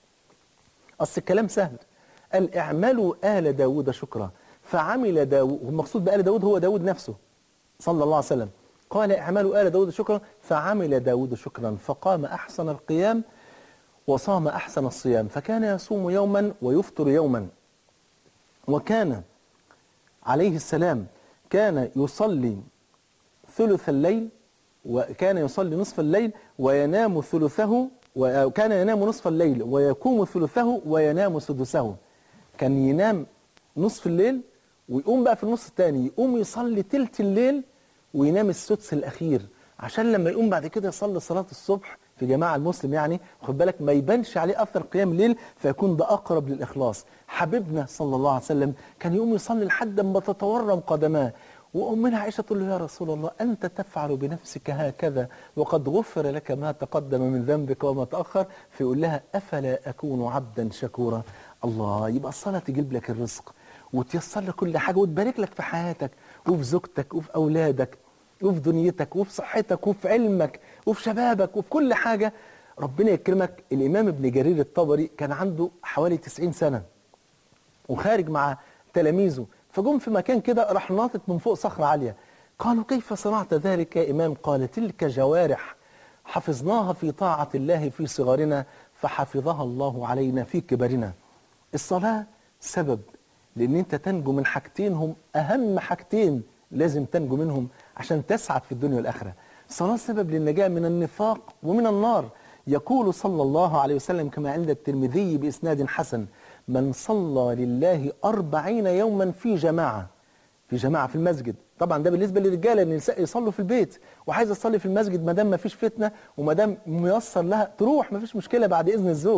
أصل الكلام سهل قال اعملوا آل داود شكرا فعمل داود والمقصود بآل داود هو داود نفسه صلى الله عليه وسلم قال اعملوا آل داود شكرا فعمل داود شكرا فقام أحسن القيام وصام أحسن الصيام فكان يصوم يوما ويفطر يوما وكان عليه السلام كان يصلي ثلث الليل وكان يصلي نصف الليل وينام ثلثه وكان ينام نصف الليل ويقوم ثلثه وينام سدسه كان ينام نصف الليل ويقوم بقى في النص الثاني يقوم يصلي تلت الليل وينام السدس الأخير عشان لما يقوم بعد كده يصلي صلاة الصبح في جماعة المسلم يعني خد بالك ما يبانش عليه أثر قيام الليل فيكون ده أقرب للإخلاص حبيبنا صلى الله عليه وسلم كان يقوم يصلي لحد ما تتورم قدماه وأمنا عائشة تقول له يا رسول الله أنت تفعل بنفسك هكذا وقد غفر لك ما تقدم من ذنبك وما تأخر فيقول لها أفلا أكون عبدا شكورا الله يبقى الصلاة تجيب لك الرزق وتيسر لك كل حاجة وتبارك لك في حياتك وفي زوجتك وفي أولادك وفي دنيتك وفي صحتك وفي علمك وفي شبابك وفي كل حاجة ربنا يكرمك الإمام ابن جرير الطبري كان عنده حوالي 90 سنة وخارج مع تلاميذه فجم في مكان كده راح ناطط من فوق صخرة عالية قالوا كيف صنعت ذلك يا إمام قال تلك جوارح حفظناها في طاعة الله في صغرنا فحفظها الله علينا في كبرنا الصلاة سبب لأن أنت تنجو من حاجتين هم أهم حاجتين لازم تنجو منهم عشان تسعد في الدنيا والآخرة الصلاة سبب للنجاة من النفاق ومن النار يقول صلى الله عليه وسلم كما عند الترمذي بإسناد حسن من صلى لله أربعين يوما في جماعة في جماعة في المسجد طبعا ده بالنسبة للرجالة ان النساء يصلوا في البيت وعايزة تصلي في المسجد ما دام ما فيش فتنة وما دام ميسر لها تروح ما فيش مشكلة بعد إذن الزوج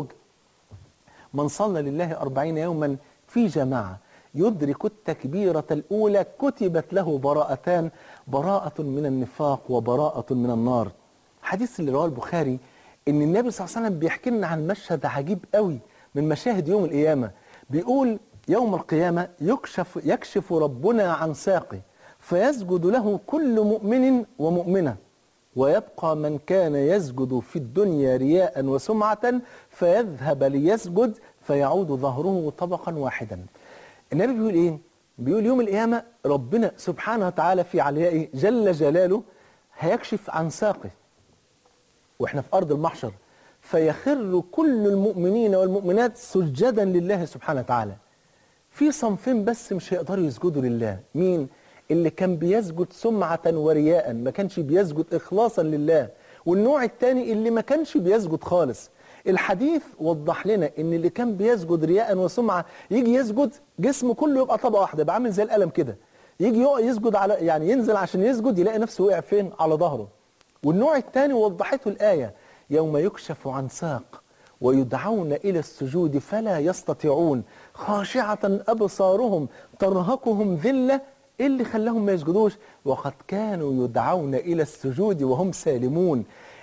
من صلى لله أربعين يوما في جماعة يدرك التكبيرة الأولى كتبت له براءتان براءة من النفاق وبراءة من النار حديث اللي رواه البخاري ان النبي صلى الله عليه وسلم بيحكي لنا عن مشهد عجيب قوي من مشاهد يوم القيامة بيقول يوم القيامة يكشف, يكشف ربنا عن ساقه فيسجد له كل مؤمن ومؤمنة ويبقى من كان يسجد في الدنيا رياء وسمعة فيذهب ليسجد فيعود ظهره طبقا واحدا النبي بيقول ايه بيقول يوم القيامة ربنا سبحانه وتعالى في عليائه جل جلاله هيكشف عن ساقه واحنا في ارض المحشر فيخر كل المؤمنين والمؤمنات سجدا لله سبحانه وتعالى في صنفين بس مش هيقدروا يسجدوا لله مين اللي كان بيسجد سمعة ورياء ما كانش بيسجد إخلاصا لله والنوع الثاني اللي ما كانش بيسجد خالص الحديث وضح لنا ان اللي كان بيسجد رياء وسمعة يجي يسجد جسمه كله يبقى طبقة واحدة يبقى عامل زي القلم كده يجي يقع يسجد على يعني ينزل عشان يسجد يلاقي نفسه وقع فين على ظهره والنوع الثاني وضحته الآية يوم يكشف عن ساق ويدعون إلى السجود فلا يستطيعون خاشعة أبصارهم ترهقهم ذلة إيه اللي خلاهم ما يسجدوش وقد كانوا يدعون إلى السجود وهم سالمون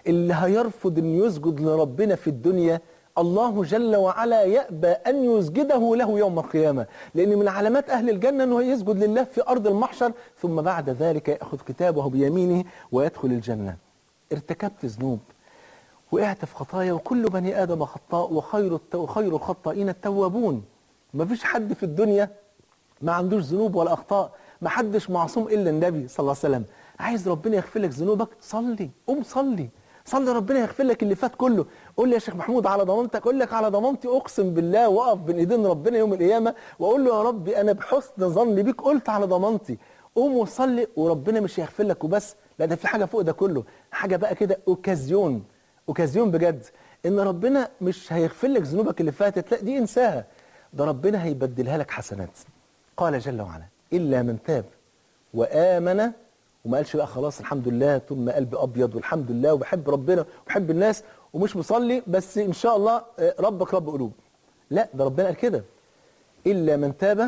اللي هيرفض انه يسجد لربنا في الدنيا الله جل وعلا يأبى أن يسجده له يوم القيامة لأن من علامات أهل الجنة أنه يسجد لله في أرض المحشر ثم بعد ذلك يأخذ كتابه بيمينه ويدخل الجنة ارتكبت ذنوب وقعت في خطايا وكل بني آدم خطاء وخير الت- وخير الخطائين التوابون ما فيش حد في الدنيا ما عندوش ذنوب ولا أخطاء ما حدش معصوم إلا النبي صلى الله عليه وسلم عايز ربنا يغفر لك ذنوبك صلي قوم صلي صلي ربنا يغفر لك اللي فات كله قول لي يا شيخ محمود على ضمانتك اقول لك على ضمانتي اقسم بالله واقف بين ايدين ربنا يوم القيامه واقول له يا ربي انا بحسن ظني بيك قلت على ضمانتي قوم وصلي وربنا مش هيغفر لك وبس لا ده في حاجه فوق ده كله حاجه بقى كده اوكازيون اوكازيون بجد ان ربنا مش هيغفر لك ذنوبك اللي فاتت لا دي انساها ده ربنا هيبدلها لك حسنات قال جل وعلا الا من تاب وامن وما قالش بقى خلاص الحمد لله طول ما قلبي ابيض والحمد لله وبحب ربنا وبحب الناس ومش مصلي بس ان شاء الله آه، ربك رب قلوب لا ده ربنا قال كده الا من تاب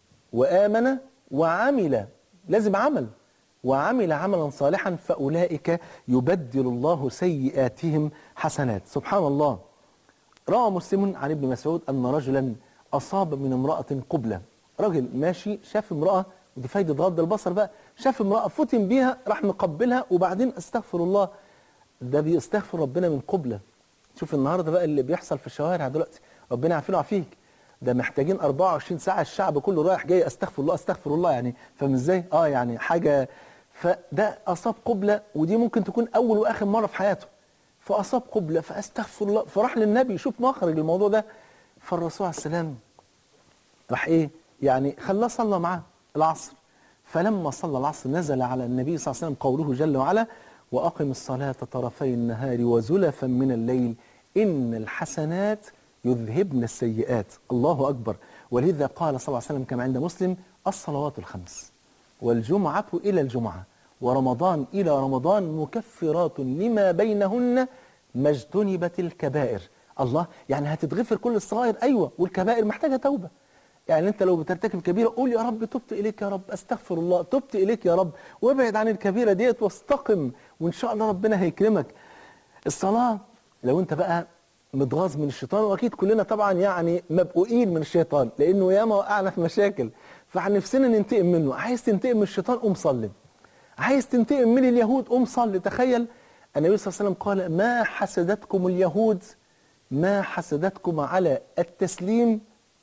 وامن وعمل لازم عمل وعمل عملا صالحا فاولئك يبدل الله سيئاتهم حسنات سبحان الله روى مسلم عن ابن مسعود أن رجلا أصاب من امرأة قبلة راجل ماشي شاف امرأة ودي فايدة غض البصر بقى شاف امرأة فتن بيها راح مقبلها وبعدين استغفر الله ده بيستغفر ربنا من قبلة شوف النهاردة بقى اللي بيحصل في الشوارع دلوقتي ربنا يعافينا ويعافيك ده محتاجين 24 ساعة الشعب كله رايح جاي استغفر الله استغفر الله يعني فاهم ازاي؟ اه يعني حاجة فده أصاب قبلة ودي ممكن تكون أول وآخر مرة في حياته فأصاب قبلة فأستغفر الله فراح للنبي يشوف مخرج الموضوع ده فالرسول عليه السلام راح إيه يعني خلاه صلى معاه العصر فلما صلى العصر نزل على النبي صلى الله عليه وسلم قوله جل وعلا وأقم الصلاة طرفي النهار وزلفا من الليل إن الحسنات يذهبن السيئات الله أكبر ولذا قال صلى الله عليه وسلم كما عند مسلم الصلوات الخمس والجمعة إلى الجمعة ورمضان إلى رمضان مكفرات لما بينهن ما اجتنبت الكبائر الله يعني هتتغفر كل الصغائر أيوة والكبائر محتاجة توبة يعني انت لو بترتكب كبيرة قول يا رب تبت إليك يا رب أستغفر الله تبت إليك يا رب وابعد عن الكبيرة ديت واستقم وإن شاء الله ربنا هيكرمك الصلاة لو انت بقى متغاظ من الشيطان واكيد كلنا طبعا يعني مبقوقين من الشيطان لانه ياما وقعنا في مشاكل فعن نفسنا ننتقم منه عايز تنتقم من الشيطان قوم صلي عايز تنتقم من اليهود قوم صلي تخيل النبي صلى الله عليه وسلم قال ما حسدتكم اليهود ما حسدتكم على التسليم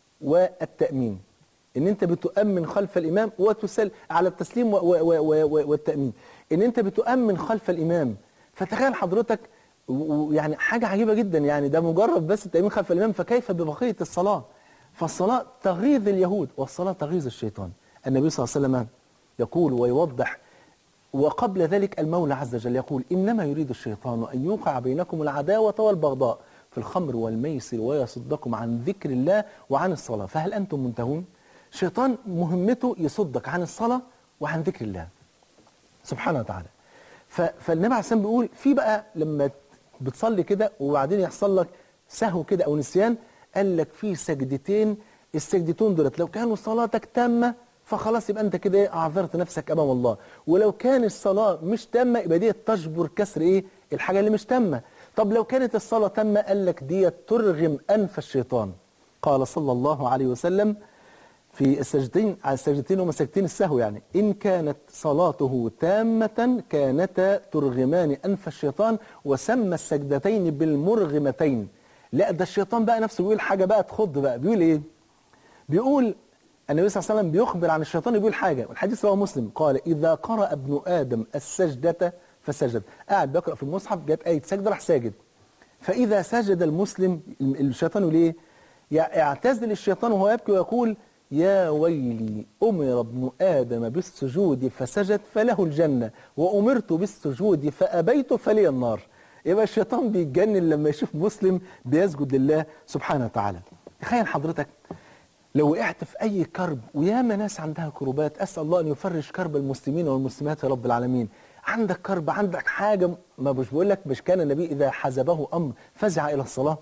والتأمين ان انت بتؤمن خلف الامام وتسل على التسليم و و و و والتأمين ان انت بتؤمن خلف الامام فتخيل حضرتك ويعني حاجة عجيبة جدا يعني ده مجرد بس التأمين خلف الامام فكيف ببقية الصلاة فالصلاة تغيظ اليهود والصلاة تغيظ الشيطان النبي صلى الله عليه وسلم يقول ويوضح وقبل ذلك المولى عز وجل يقول إنما يريد الشيطان أن يوقع بينكم العداوة والبغضاء في الخمر والميسر ويصدكم عن ذكر الله وعن الصلاة فهل أنتم منتهون؟ الشيطان مهمته يصدك عن الصلاة وعن ذكر الله سبحانه وتعالى ف- فالنبي عليه الصلاة والسلام بيقول في بقى لما بتصلي كده وبعدين يحصل لك سهو كده أو نسيان قال لك في سجدتين السجدتين دولت لو كانوا صلاتك تامة فخلاص يبقى انت كده ايه اعذرت نفسك امام الله ولو كان الصلاه مش تامه يبقى دي تجبر كسر ايه الحاجه اللي مش تامه طب لو كانت الصلاه تامه قال لك دي ترغم انف الشيطان قال صلى الله عليه وسلم في السجدتين على السجدتين هما سجدتين السهو يعني إن كانت صلاته تامة كانتا ترغمان أنف الشيطان وسمى السجدتين بالمرغمتين لا ده الشيطان بقى نفسه بيقول حاجة بقى تخض بقى بيقول إيه بيقول النبي صلى الله عليه وسلم بيخبر عن الشيطان بيقول حاجة والحديث رواه مسلم قال إذا قرأ ابن آدم السجدة فسجد قاعد بيقرأ في المصحف جت آية سجدة راح ساجد فإذا سجد المسلم الشيطان يقول إيه يعتزل الشيطان وهو يبكي ويقول يا ويلي أمر ابن آدم بالسجود فسجد فله الجنة وأمرت بالسجود فأبيت فلي النار يبقى الشيطان بيتجنن لما يشوف مسلم بيسجد لله سبحانه وتعالى تخيل حضرتك لو وقعت في أي كرب وياما ناس عندها كروبات أسأل الله أن يفرج كرب المسلمين والمسلمات يا رب العالمين عندك كرب عندك حاجة ما مش بقول لك مش كان النبي إذا حزبه أمر فزع إلى الصلاة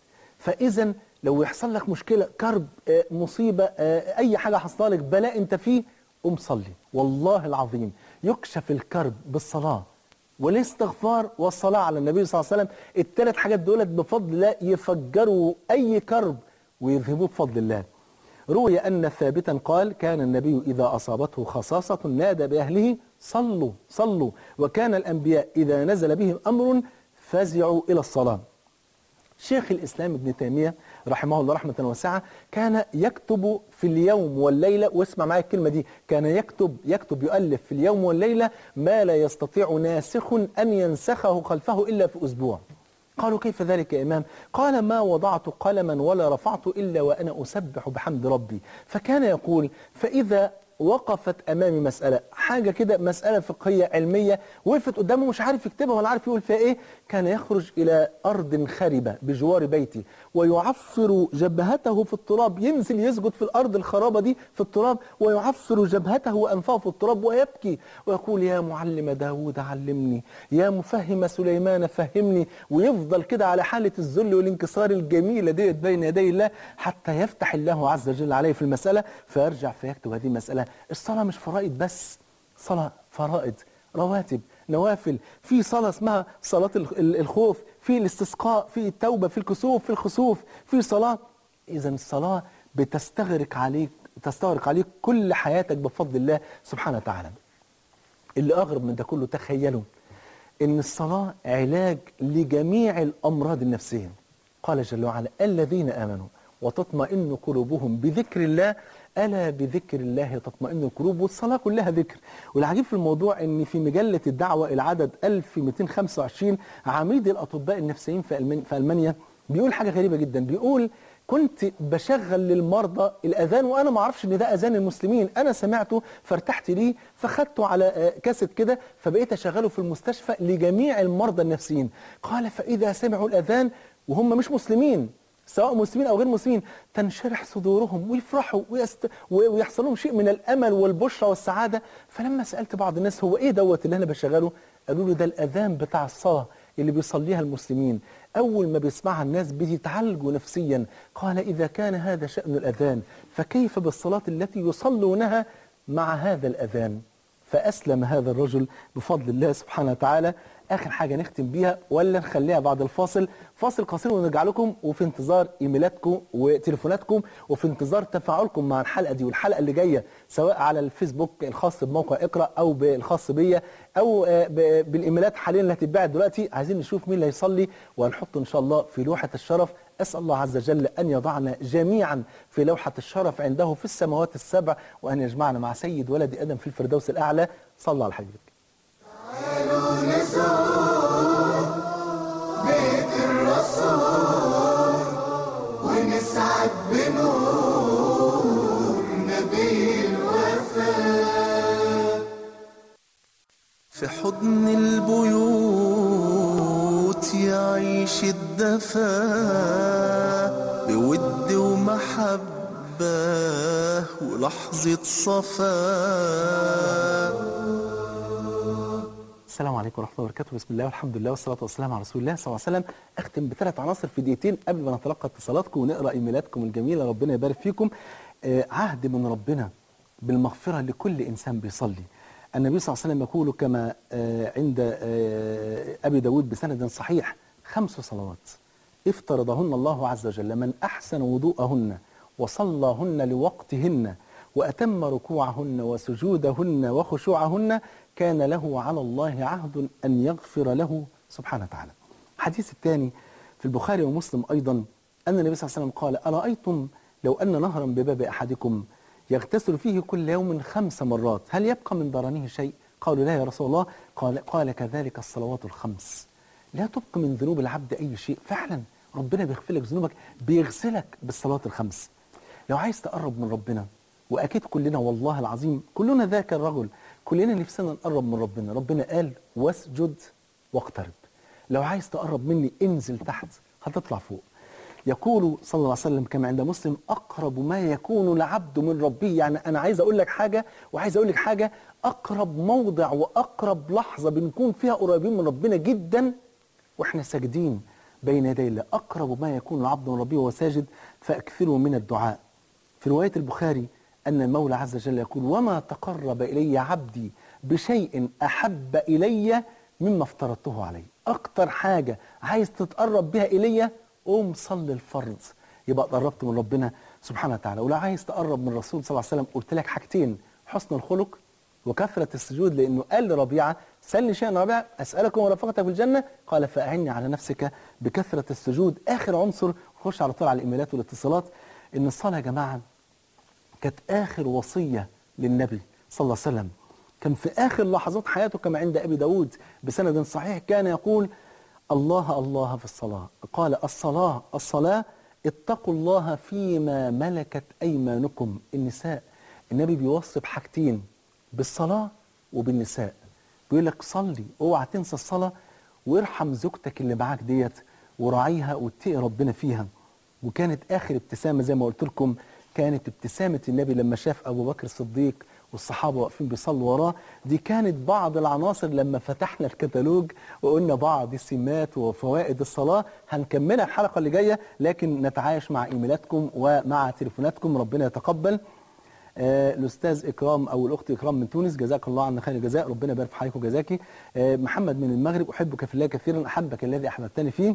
فإذا لو يحصل لك مشكلة كرب آه، مصيبة آه، أي حاجة حصل لك بلاء أنت فيه قوم صلي والله العظيم يكشف الكرب بالصلاة والاستغفار والصلاة على النبي صلى الله عليه وسلم الثلاث حاجات دولت بفضل الله يفجروا أي كرب ويذهبوه بفضل الله روي أن ثابتا قال كان النبي إذا أصابته خصاصة نادى بأهله صلوا صلوا وكان الأنبياء إذا نزل بهم أمر فزعوا إلى الصلاة شيخ الإسلام ابن تيمية رحمه الله رحمة واسعة كان يكتب في اليوم والليلة واسمع معايا الكلمة دي كان يكتب يكتب يؤلف في اليوم والليلة ما لا يستطيع ناسخ أن ينسخه خلفه إلا في أسبوع قالوا كيف ذلك يا إمام قال ما وضعت قلما ولا رفعت إلا وأنا أسبح بحمد ربي فكان يقول فإذا وقفت امامي مساله حاجه كده مساله فقهيه علميه وقفت قدامه مش عارف يكتبها ولا عارف يقول فيها ايه كان يخرج الى ارض خربه بجوار بيتي ويعفر جبهته في التراب ينزل يسجد في الارض الخرابه دي في التراب ويعفر جبهته وانفه في التراب ويبكي ويقول يا معلم داود علمني يا مفهم سليمان فهمني ويفضل كده على حاله الذل والانكسار الجميله ديت بين يدي الله حتى يفتح الله عز وجل عليه في المساله فيرجع فيكتب هذه المساله الصلاة مش فرائض بس صلاة فرائض رواتب نوافل في صلاة اسمها صلاة الخوف في الاستسقاء في التوبة في الكسوف في الخسوف في صلاة إذا الصلاة بتستغرق عليك تستغرق عليك كل حياتك بفضل الله سبحانه وتعالى اللي أغرب من ده كله تخيلوا إن الصلاة علاج لجميع الأمراض النفسية قال جل وعلا الذين آمنوا وتطمئن قلوبهم بذكر الله ألا بذكر الله تطمئن القلوب والصلاة كلها ذكر والعجيب في الموضوع أن في مجلة الدعوة العدد 1225 عميد الأطباء النفسيين في, ألمانيا, في ألمانيا بيقول حاجة غريبة جدا بيقول كنت بشغل للمرضى الأذان وأنا ما أعرفش إن ده أذان المسلمين أنا سمعته فارتحت ليه فخدته على كاسيت كده فبقيت أشغله في المستشفى لجميع المرضى النفسيين قال فإذا سمعوا الأذان وهم مش مسلمين سواء مسلمين او غير مسلمين تنشرح صدورهم ويفرحوا ويست... ويحصل لهم شيء من الامل والبشرى والسعاده فلما سالت بعض الناس هو ايه دوت اللي انا بشغله قالوا له ده الاذان بتاع الصلاه اللي بيصليها المسلمين اول ما بيسمعها الناس بيتعالجوا نفسيا قال اذا كان هذا شان الاذان فكيف بالصلاه التي يصلونها مع هذا الاذان فاسلم هذا الرجل بفضل الله سبحانه وتعالى اخر حاجه نختم بيها ولا نخليها بعد الفاصل فاصل قصير ونرجع لكم وفي انتظار ايميلاتكم وتليفوناتكم وفي انتظار تفاعلكم مع الحلقه دي والحلقه اللي جايه سواء على الفيسبوك الخاص بموقع اقرا او بالخاص بيا او بالايميلات حاليا اللي هتتباعت دلوقتي عايزين نشوف مين اللي هيصلي وهنحط ان شاء الله في لوحه الشرف اسال الله عز وجل ان يضعنا جميعا في لوحه الشرف عنده في السماوات السبع وان يجمعنا مع سيد ولد ادم في الفردوس الاعلى صلى على حبيبك تعالوا نزور بيت الرسول ونسعد بنور نبي الوفاء في حضن البيوت يعيش الدفا بود ومحبة ولحظة صفاء السلام عليكم ورحمه الله وبركاته بسم الله والحمد لله والصلاه والسلام على رسول الله صلى الله عليه وسلم اختم بثلاث عناصر في دقيقتين قبل ما نتلقى اتصالاتكم ونقرا ايميلاتكم الجميله ربنا يبارك فيكم آه عهد من ربنا بالمغفره لكل انسان بيصلي النبي صلى الله عليه وسلم يقول كما آه عند آه ابي داود بسند صحيح خمس صلوات افترضهن الله عز وجل من احسن وضوءهن وصلاهن لوقتهن واتم ركوعهن وسجودهن وخشوعهن كان له على الله عهد أن يغفر له سبحانه وتعالى الحديث الثاني في البخاري ومسلم أيضا أن النبي صلى الله عليه وسلم قال أرأيتم لو أن نهرا بباب أحدكم يغتسل فيه كل يوم خمس مرات هل يبقى من ضرنه شيء قالوا لا يا رسول الله قال, قال كذلك الصلوات الخمس لا تبقى من ذنوب العبد أي شيء فعلا ربنا بيغفر لك ذنوبك بيغسلك بالصلوات الخمس لو عايز تقرب من ربنا وأكيد كلنا والله العظيم كلنا ذاك الرجل كلنا نفسنا نقرب من ربنا ربنا قال واسجد واقترب لو عايز تقرب مني انزل تحت هتطلع فوق يقول صلى الله عليه وسلم كما عند مسلم أقرب ما يكون العبد من ربه يعني أنا عايز أقول لك حاجة وعايز أقول لك حاجة أقرب موضع وأقرب لحظة بنكون فيها قريبين من ربنا جدا وإحنا ساجدين بين يدي الله أقرب ما يكون العبد من ربه وهو ساجد فأكثروا من الدعاء في رواية البخاري أن المولى عز وجل يقول وما تقرب إلي عبدي بشيء أحب إلي مما افترضته عليه اكتر حاجه عايز تتقرب بها الي قوم صلي الفرض يبقى قربت من ربنا سبحانه وتعالى ولو عايز تقرب من الرسول صلى الله عليه وسلم قلت لك حاجتين حسن الخلق وكثرة السجود لأنه قال لربيعة سلني شيئا يا ربيعة أسألكم ورفقتك في الجنة قال فأعني على نفسك بكثرة السجود آخر عنصر خش على طول على الإيميلات والاتصالات إن الصلاة يا جماعة كانت آخر وصية للنبي صلى الله عليه وسلم كان في آخر لحظات حياته كما عند أبي داود بسند صحيح كان يقول الله الله في الصلاة قال الصلاة الصلاة اتقوا الله فيما ملكت أيمانكم النساء النبي بيوصي بحاجتين بالصلاة وبالنساء بيقول لك صلي اوعى تنسى الصلاة وارحم زوجتك اللي معاك ديت وراعيها واتقي ربنا فيها وكانت آخر ابتسامة زي ما قلت لكم كانت ابتسامة النبي لما شاف أبو بكر الصديق والصحابة واقفين بيصلوا وراه دي كانت بعض العناصر لما فتحنا الكتالوج وقلنا بعض السمات وفوائد الصلاة هنكملها الحلقة اللي جاية لكن نتعايش مع إيميلاتكم ومع تليفوناتكم ربنا يتقبل آه، الاستاذ اكرام او الاخت اكرام من تونس جزاك الله عنا خير الجزاء ربنا يبارك في حضرتك وجزاكي آه، محمد من المغرب احبك في الله كثيرا احبك الذي احببتني فيه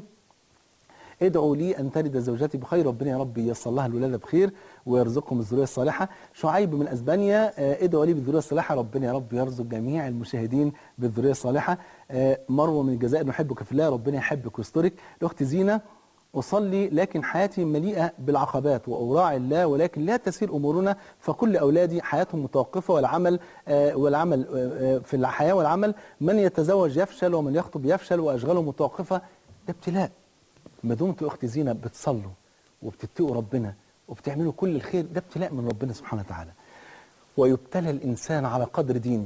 ادعوا لي ان تلد زوجتي بخير ربنا يا رب ييسر لها الولاده بخير ويرزقهم الذريه الصالحه شعيب من اسبانيا آه، ادعوا لي بالذريه الصالحه ربنا يا رب يرزق جميع المشاهدين بالذريه الصالحه آه، مروه من الجزائر نحبك في الله ربنا يحبك ويسترك الاخت زينه أصلي لكن حياتي مليئة بالعقبات وأوراع الله ولكن لا تسير أمورنا فكل أولادي حياتهم متوقفة والعمل آه، والعمل آه، آه، في الحياة والعمل من يتزوج يفشل ومن يخطب يفشل وأشغاله متوقفة ده ابتلاء ما دمت أختي زينة بتصلوا وبتتقوا ربنا وبتعملوا كل الخير ده ابتلاء من ربنا سبحانه وتعالى ويبتلى الإنسان على قدر دينه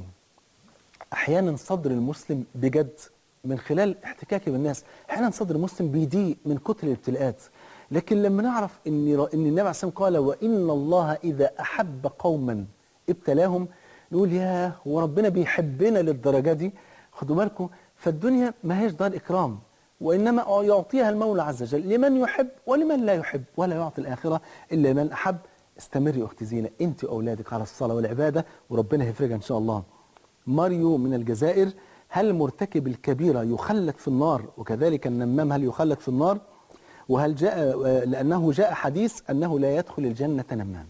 احيانا صدر المسلم بجد من خلال احتكاكي بالناس احيانا صدر المسلم بيضيق من كتر الابتلاءات لكن لما نعرف ان ر- ان النبي عليه الصلاه والسلام قال وان الله اذا احب قوما ابتلاهم نقول يا وربنا بيحبنا للدرجه دي خدوا بالكم فالدنيا ما هيش دار اكرام وانما يعطيها المولى عز وجل لمن يحب ولمن لا يحب ولا يعطي الاخره الا لمن احب استمري اختي زينه انت واولادك على الصلاه والعباده وربنا هيفرجها ان شاء الله ماريو من الجزائر هل مرتكب الكبيرة يخلد في النار وكذلك النمام هل يخلد في النار وهل جاء لأنه جاء حديث أنه لا يدخل الجنة نمام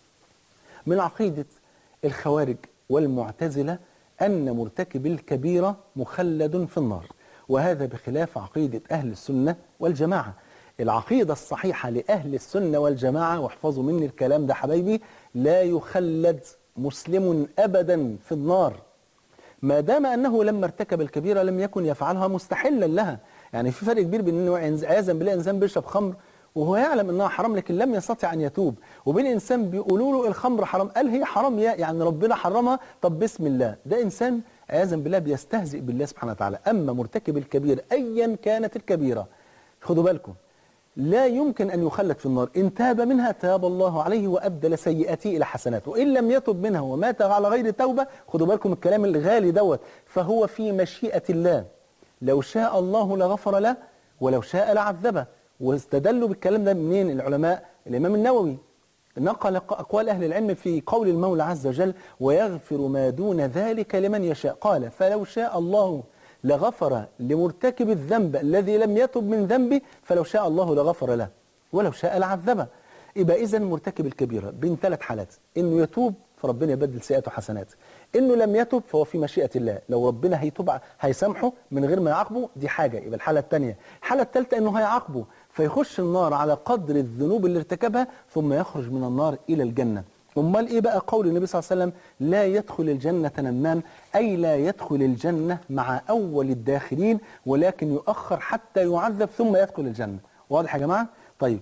من عقيدة الخوارج والمعتزلة أن مرتكب الكبيرة مخلد في النار وهذا بخلاف عقيدة أهل السنة والجماعة العقيدة الصحيحة لأهل السنة والجماعة واحفظوا مني الكلام ده حبايبي لا يخلد مسلم أبدا في النار ما دام انه لما ارتكب الكبيره لم يكن يفعلها مستحلا لها يعني في فرق كبير بين انه إنز- عياذا بالله انسان بيشرب خمر وهو يعلم انها حرام لكن لم يستطع ان يتوب وبين انسان بيقولوا له الخمر حرام قال هي حرام يا يعني ربنا حرمها طب بسم الله ده انسان عياذا بالله بيستهزئ بالله سبحانه وتعالى اما مرتكب الكبيره ايا كانت الكبيره خدوا بالكم لا يمكن أن يخلد في النار إن تاب منها تاب الله عليه وأبدل سيئاته إلى حسنات وإن لم يتب منها ومات على غير توبة خدوا بالكم الكلام الغالي دوت فهو في مشيئة الله لو شاء الله لغفر له ولو شاء لعذبه واستدلوا بالكلام ده منين العلماء الإمام النووي نقل ق- أقوال أهل العلم في قول المولى عز وجل ويغفر ما دون ذلك لمن يشاء قال فلو شاء الله لغفر لمرتكب الذنب الذي لم يتب من ذنبه فلو شاء الله لغفر له ولو شاء لعذبه يبقى إذا مرتكب الكبيرة بين ثلاث حالات إنه يتوب فربنا يبدل سيئاته حسنات إنه لم يتب فهو في مشيئة الله لو ربنا هيتوب ع- هيسامحه من غير ما يعاقبه دي حاجة يبقى الحالة الثانية الحالة الثالثة إنه هيعاقبه فيخش النار على قدر الذنوب اللي ارتكبها ثم يخرج من النار إلى الجنة امال ايه بقى قول النبي صلى الله عليه وسلم لا يدخل الجنة نمام اي لا يدخل الجنة مع اول الداخلين ولكن يؤخر حتى يعذب ثم يدخل الجنة واضح يا جماعة طيب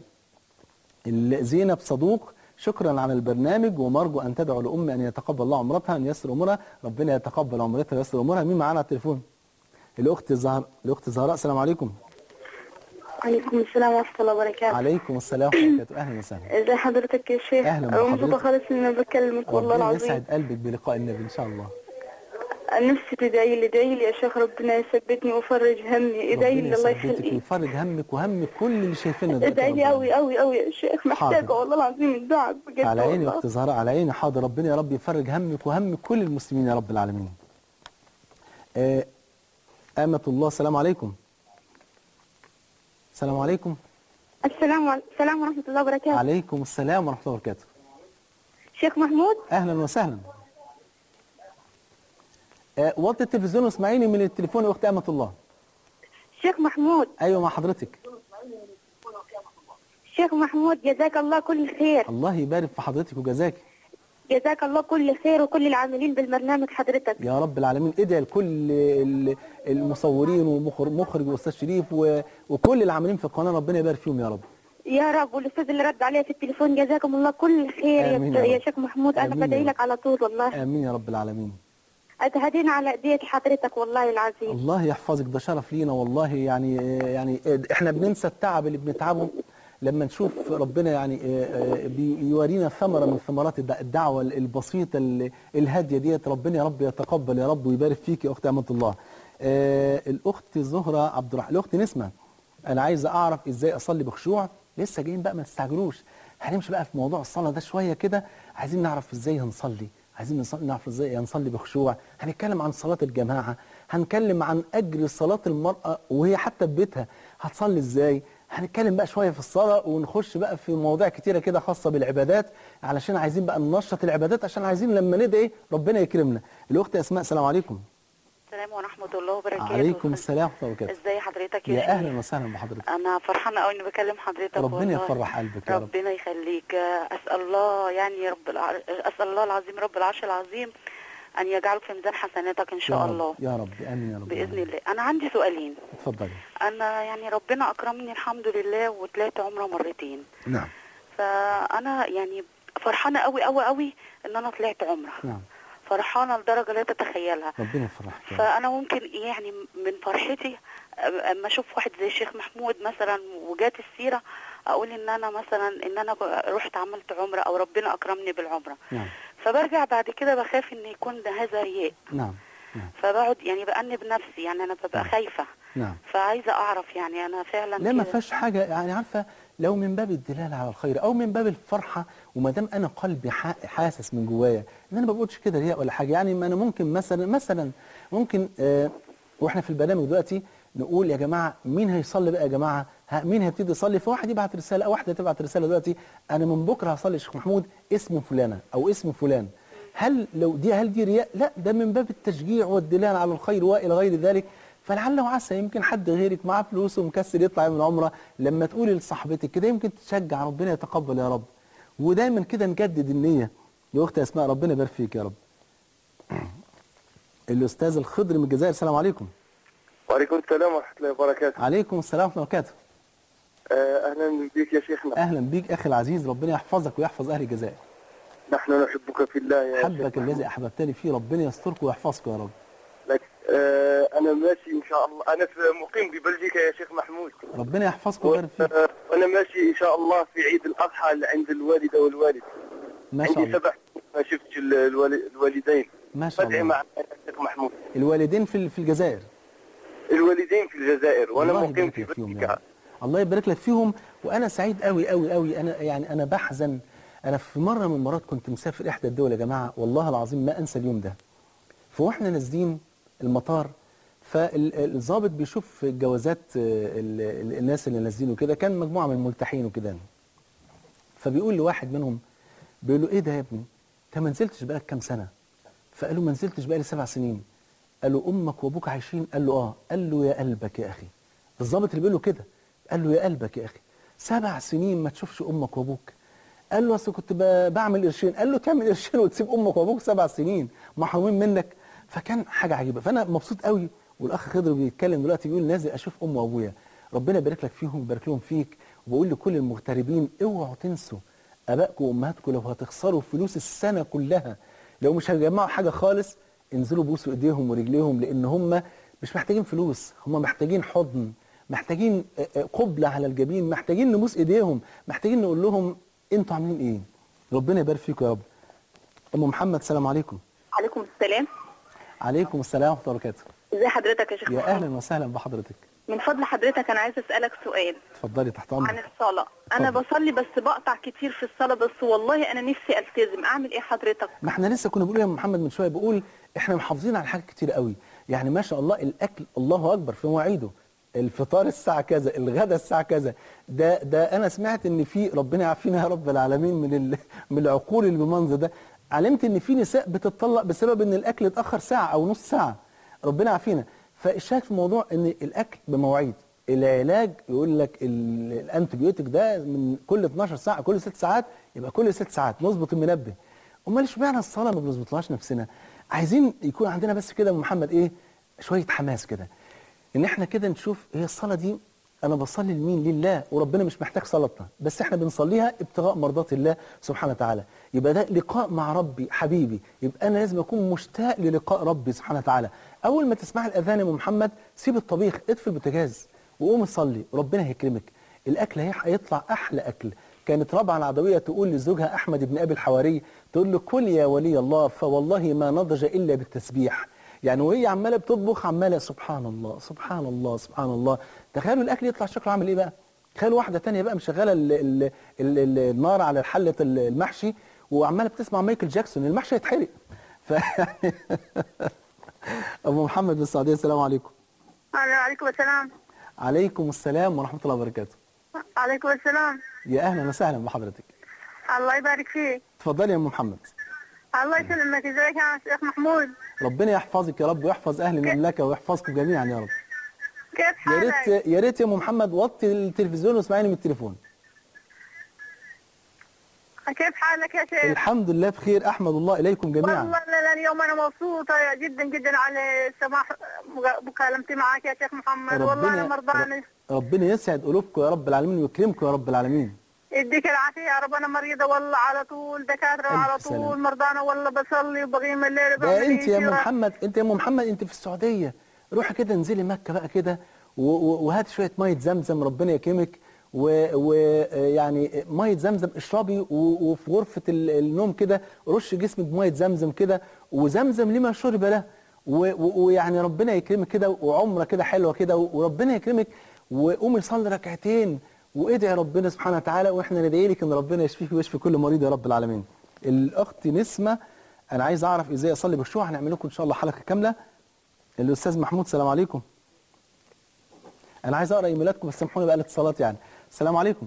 ال- زينب صدوق شكرا على البرنامج ومرجو ان تدعو لامي ان يتقبل الله عمرتها ان يسر امورها ربنا يتقبل عمرتها ويسر امورها مين معانا على التليفون الاخت زهر الاخت زهراء السلام عليكم عليكم السلام ورحمة الله وبركاته عليكم السلام ورحمه الله وبركاته اهلا وسهلا ازي حضرتك يا شيخ أهلا أنا مبسوطة بحضرتك. خالص إن أنا بكلمك والله ربنا العظيم يسعد قلبك بلقاء النبي ان شاء الله نفسي تدعي لي ادعي لي يا شيخ ربنا يثبتني ويفرج همي ادعي ربنا لي الله يثبتك يخليك ويفرج همك وهم كل اللي شايفينه دلوقتي ادعي لي ربنا. قوي قوي قوي يا شيخ محتاجة حاضر. والله العظيم الدعاء بجد على عيني يا والله. اخت زهراء على عيني حاضر ربنا يا رب يفرج همك وهم كل المسلمين يا رب العالمين. آه أمة الله السلام عليكم السلام عليكم السلام عليكم السلام ورحمة الله وبركاته عليكم السلام ورحمة الله وبركاته شيخ محمود أهلا وسهلا آه، وطي التلفزيون واسمعيني من التليفون يا أخت أمة الله شيخ محمود أيوة مع حضرتك شيخ محمود جزاك الله كل خير الله يبارك في حضرتك وجزاك جزاك الله كل خير وكل العاملين بالبرنامج حضرتك يا رب العالمين ادعي لكل ال- المصورين ومخرج واستاذ شريف و- وكل العاملين في القناه ربنا يبارك فيهم يا رب يا رب والاستاذ اللي رد عليا في التليفون جزاكم الله كل خير يا, آمين يا يا رب. شيخ محمود انا آمين يا بدعي رب. لك على طول والله امين يا رب العالمين اتهدينا على ايديك حضرتك والله العظيم الله يحفظك ده شرف لينا والله يعني يعني احنا بننسى التعب اللي بنتعبه لما نشوف ربنا يعني بيورينا ثمره من ثمرات الد- الدعوه البسيطه ال- الهاديه ديت ربنا يا رب يتقبل يا رب ويبارك فيك يا اخت امه الله. آه، الاخت زهره عبد الرحمن الاخت نسمه انا عايز اعرف ازاي اصلي بخشوع لسه جايين بقى ما تستعجلوش هنمشي بقى في موضوع الصلاه ده شويه كده عايزين نعرف ازاي هنصلي عايزين نصلي نعرف ازاي هنصلي بخشوع هنتكلم عن صلاه الجماعه هنتكلم عن اجر صلاه المراه وهي حتى في بيتها هتصلي ازاي هنتكلم بقى شويه في الصلاه ونخش بقى في مواضيع كتيره كده خاصه بالعبادات علشان عايزين بقى ننشط العبادات عشان عايزين لما ندعي ربنا يكرمنا الاخت اسماء السلام عليكم السلام ورحمة الله وبركاته عليكم السلام ورحمه الله وبركاته ازاي حضرتك يا, يا شيخ؟ اهلا وسهلا بحضرتك انا فرحانة قوي اني بكلم حضرتك ربنا والله. يفرح قلبك يا رب. ربنا يخليك اسال الله يعني رب الع... اسال الله العظيم رب العرش العظيم ان يجعلك في ميزان حسناتك ان شاء يا رب الله يا رب امين يا رب باذن الله انا عندي سؤالين اتفضلي انا يعني ربنا اكرمني الحمد لله وطلعت عمره مرتين نعم فانا يعني فرحانة قوي قوي قوي ان انا طلعت عمره نعم فرحانة لدرجة لا تتخيلها ربنا يفرحك يا رب. فانا ممكن يعني من فرحتي اما اشوف واحد زي الشيخ محمود مثلا وجات السيره اقول ان انا مثلا ان انا رحت عملت عمره او ربنا اكرمني بالعمره نعم فبرجع بعد كده بخاف ان يكون ده هذا رياء نعم نعم فبقعد يعني بأنب نفسي يعني انا ببقى نعم. خايفه نعم فعايزه اعرف يعني انا فعلا لا ما كده. فيهاش حاجه يعني عارفه لو من باب الدلاله على الخير او من باب الفرحه وما دام انا قلبي حا- حاسس من جوايا ان انا ما بقولش كده رياء ولا حاجه يعني ما انا ممكن مثلا مثلا ممكن آه واحنا في البرنامج دلوقتي نقول يا جماعه مين هيصلي بقى يا جماعه ها مين هيبتدي يصلي فواحد يبعت رساله او واحده تبعت رساله دلوقتي انا من بكره هصلي الشيخ محمود اسمه فلانه او اسم فلان هل لو دي هل دي رياء لا ده من باب التشجيع والدلال على الخير والى غير ذلك فلعل وعسى يمكن حد غيرك معاه فلوس ومكسر يطلع من عمره لما تقولي لصاحبتك كده يمكن تشجع ربنا يتقبل يا رب ودايما كده نجدد النيه يا اختي اسماء ربنا يبارك فيك يا رب الاستاذ الخضر من الجزائر السلام عليكم وعليكم السلام ورحمة الله وبركاته عليكم السلام ورحمه الله وبركاته آه، أهلا بك يا شيخنا اهلا بيك اخي العزيز ربنا يحفظك ويحفظ اهل الجزائر نحن نحبك في الله يا حبك شيخنا. الذي احببتني فيه ربنا يسترك ويحفظك يا رب لك آه، أنا ماشي إن شاء الله أنا في مقيم ببلجيكا يا شيخ محمود ربنا يحفظك و- ويبارك فيك آه، وأنا ماشي إن شاء الله في عيد الأضحى اللي عند الوالدة والوالد ما شاء عندي الله سبع سنين ما شفتش ال- الوالي- الوالدين ما شاء بدعي الله مع الشيخ محمود الوالدين في في الجزائر الوالدين في الجزائر وأنا الله مقيم يبارك في لك فيهم يا بلجيكا رب. الله يبارك لك فيهم وانا سعيد قوي قوي قوي انا يعني انا بحزن انا في مره من المرات كنت مسافر احدى الدول يا جماعه والله العظيم ما انسى اليوم ده فواحنا نازلين المطار فالظابط بيشوف جوازات آه، ال- ال- الناس اللي نازلين وكده كان مجموعه من الملتحين وكده فبيقول لواحد منهم بيقول له ايه ده يا ابني انت ما نزلتش بقالك كام سنه فقال له ما نزلتش بقالي سبع سنين قال له امك وابوك عايشين قال له اه قال له يا قلبك يا اخي الظابط اللي بيقول له كده قال له يا قلبك يا اخي سبع سنين ما تشوفش امك وابوك قال له اصل كنت ب- بعمل قرشين قال له تعمل قرشين وتسيب امك وابوك سبع سنين محرومين منك فكان حاجه عجيبه فانا مبسوط قوي والاخ خضر بيتكلم دلوقتي بيقول نازل اشوف امي وابويا ربنا يبارك لك فيهم ويبارك لهم فيك وبقول لكل المغتربين اوعوا تنسوا ابائكم وامهاتكم لو هتخسروا فلوس السنه كلها لو مش هيجمعوا حاجه خالص انزلوا بوسوا ايديهم ورجليهم لان هم مش محتاجين فلوس هم محتاجين حضن محتاجين آه، آه، قبلة على الجبين محتاجين نبوس ايديهم محتاجين نقول لهم انتوا عاملين ايه ربنا يبارك فيكم يا رب ام محمد السلام عليكم عليكم السلام عليكم السلام ورحمه الله وبركاته ازي حضرتك يا شيخ يا محمود اهلا وسهلا بحضرتك من فضل حضرتك انا عايزه اسالك سؤال اتفضلي تحت عن امرك الصلاه انا اتفضل. بصلي بس بقطع كتير في الصلاه بس والله انا نفسي التزم اعمل ايه حضرتك ما احنا لسه كنا بنقول يا محمد من شويه بقول احنا محافظين على حاجات كتير قوي يعني ما شاء الله الاكل الله اكبر في مواعيده الفطار الساعه كذا الغداء الساعه كذا ده ده انا سمعت ان في ربنا يعافينا يا رب العالمين من ال- من العقول اللي بالمنظر ده علمت ان في نساء بتطلق بسبب ان الاكل اتاخر ساعه او نص ساعه ربنا يعافينا فالشاهد في الموضوع ان الاكل بمواعيد العلاج يقول لك ال- الانتبيوتيك ده من كل 12 ساعه كل 6 ساعات يبقى كل 6 ساعات نظبط المنبه امال اشمعنى الصلاه ما بنظبطلهاش نفسنا عايزين يكون عندنا بس كده يا أم محمد ايه شويه حماس كده ان احنا كده نشوف هي الصلاه دي انا بصلي لمين لله وربنا مش محتاج صلاتنا بس احنا بنصليها ابتغاء مرضات الله سبحانه وتعالى يبقى ده لقاء مع ربي حبيبي يبقى انا لازم اكون مشتاق للقاء ربي سبحانه وتعالى اول ما تسمع الاذان يا ام محمد سيب الطبيخ اطفي البوتاجاز وقوم صلي ربنا هيكرمك الاكل هي- هيطلع احلى اكل كانت رابعه العدويه تقول لزوجها احمد بن ابي الحواري تقول له كل يا ولي الله فوالله ما نضج الا بالتسبيح يعني وهي عماله بتطبخ عماله سبحان الله سبحان الله سبحان الله تخيلوا الاكل يطلع شكله عامل ايه بقى تخيلوا واحده تانية بقى مشغله ال ال ال ال النار على حله ال- المحشي وعماله بتسمع مايكل جاكسون المحشي هيتحرق ف ابو محمد من السعوديه السلام عليكم عليكم السلام عليكم السلام ورحمه الله وبركاته عليكم السلام يا اهلا وسهلا بحضرتك الله يبارك فيك اتفضلي يا ام محمد الله يسلمك ازيك يا شيخ محمود ربنا يحفظك يا رب ويحفظ اهل المملكه ويحفظكم جميعا يا رب كيف يا حالك؟ ريت يا ريت يا ام محمد وطي التلفزيون واسمعيني من التليفون كيف حالك يا شيخ؟ الحمد لله بخير احمد الله اليكم جميعا والله لا لا اليوم انا مبسوطه جدا جدا على سماح مكالمتي معك يا شيخ محمد والله انا مرضانه ربنا يسعد قلوبكم يا رب العالمين ويكرمكم يا رب العالمين يديك العافيه يا رب انا مريضه والله على طول دكاتره ألف على سلامة. طول مرضانه والله بصلي وبقيم الليل ده بعمل انت يا ام إيشي. محمد انت يا ام محمد انت في السعوديه روحي كده انزلي مكه بقى كده و- و- وهاتي شويه ميه زمزم ربنا يكرمك ويعني ميه زمزم اشربي و- وفي غرفه ال- النوم كده رش جسمك بميه زمزم كده وزمزم لما شرب له و- و- ويعني ربنا يكرمك كده وعمره كده حلوه كده وربنا يكرمك وقومي صلي ركعتين وادعي ربنا سبحانه وتعالى واحنا ندعي لك ان ربنا يشفيك ويشفي كل مريض يا رب العالمين. الاخت نسمه انا عايز اعرف ازاي اصلي بالخشوع هنعمل لكم ان شاء الله حلقه كامله. الاستاذ محمود السلام عليكم. انا عايز اقرا ايميلاتكم بس سامحوني بقى الاتصالات يعني. السلام عليكم.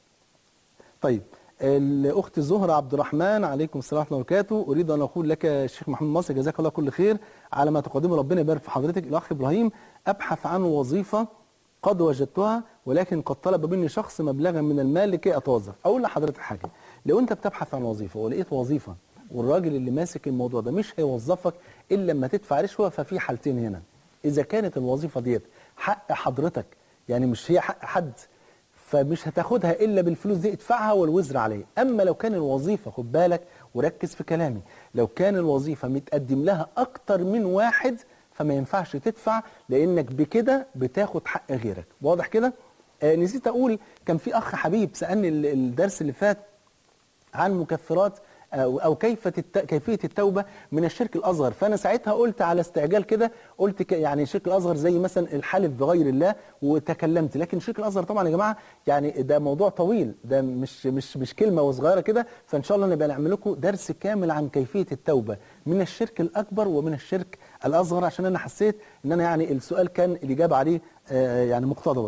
طيب الاخت زهره عبد الرحمن عليكم السلام ورحمه الله وبركاته اريد ان اقول لك يا شيخ محمد مصر جزاك الله كل خير على ما تقدمه ربنا يبارك في حضرتك الاخ ابراهيم ابحث عن وظيفه قد وجدتها ولكن قد طلب مني شخص مبلغا من المال لكي اتوظف اقول لحضرتك حاجه لو انت بتبحث عن وظيفه ولقيت وظيفه والراجل اللي ماسك الموضوع ده مش هيوظفك الا لما تدفع رشوه ففي حالتين هنا اذا كانت الوظيفه ديت حق حضرتك يعني مش هي حق حد فمش هتاخدها الا بالفلوس دي ادفعها والوزر عليه اما لو كان الوظيفه خد بالك وركز في كلامي لو كان الوظيفه متقدم لها اكتر من واحد فما ينفعش تدفع لانك بكده بتاخد حق غيرك واضح كده آه نسيت اقول كان في اخ حبيب سالني ال- الدرس اللي فات عن مكفرات أو, أو كيف الت... كيفية التوبة من الشرك الأصغر فأنا ساعتها قلت على استعجال كده قلت ك... يعني الشرك الأصغر زي مثلا الحلف بغير الله وتكلمت لكن الشرك الأصغر طبعا يا جماعة يعني ده موضوع طويل ده مش مش مش كلمة وصغيرة كده فإن شاء الله نبقى نعمل لكم درس كامل عن كيفية التوبة من الشرك الأكبر ومن الشرك الأصغر عشان أنا حسيت إن أنا يعني السؤال كان الإجابة عليه آه يعني مقتضبة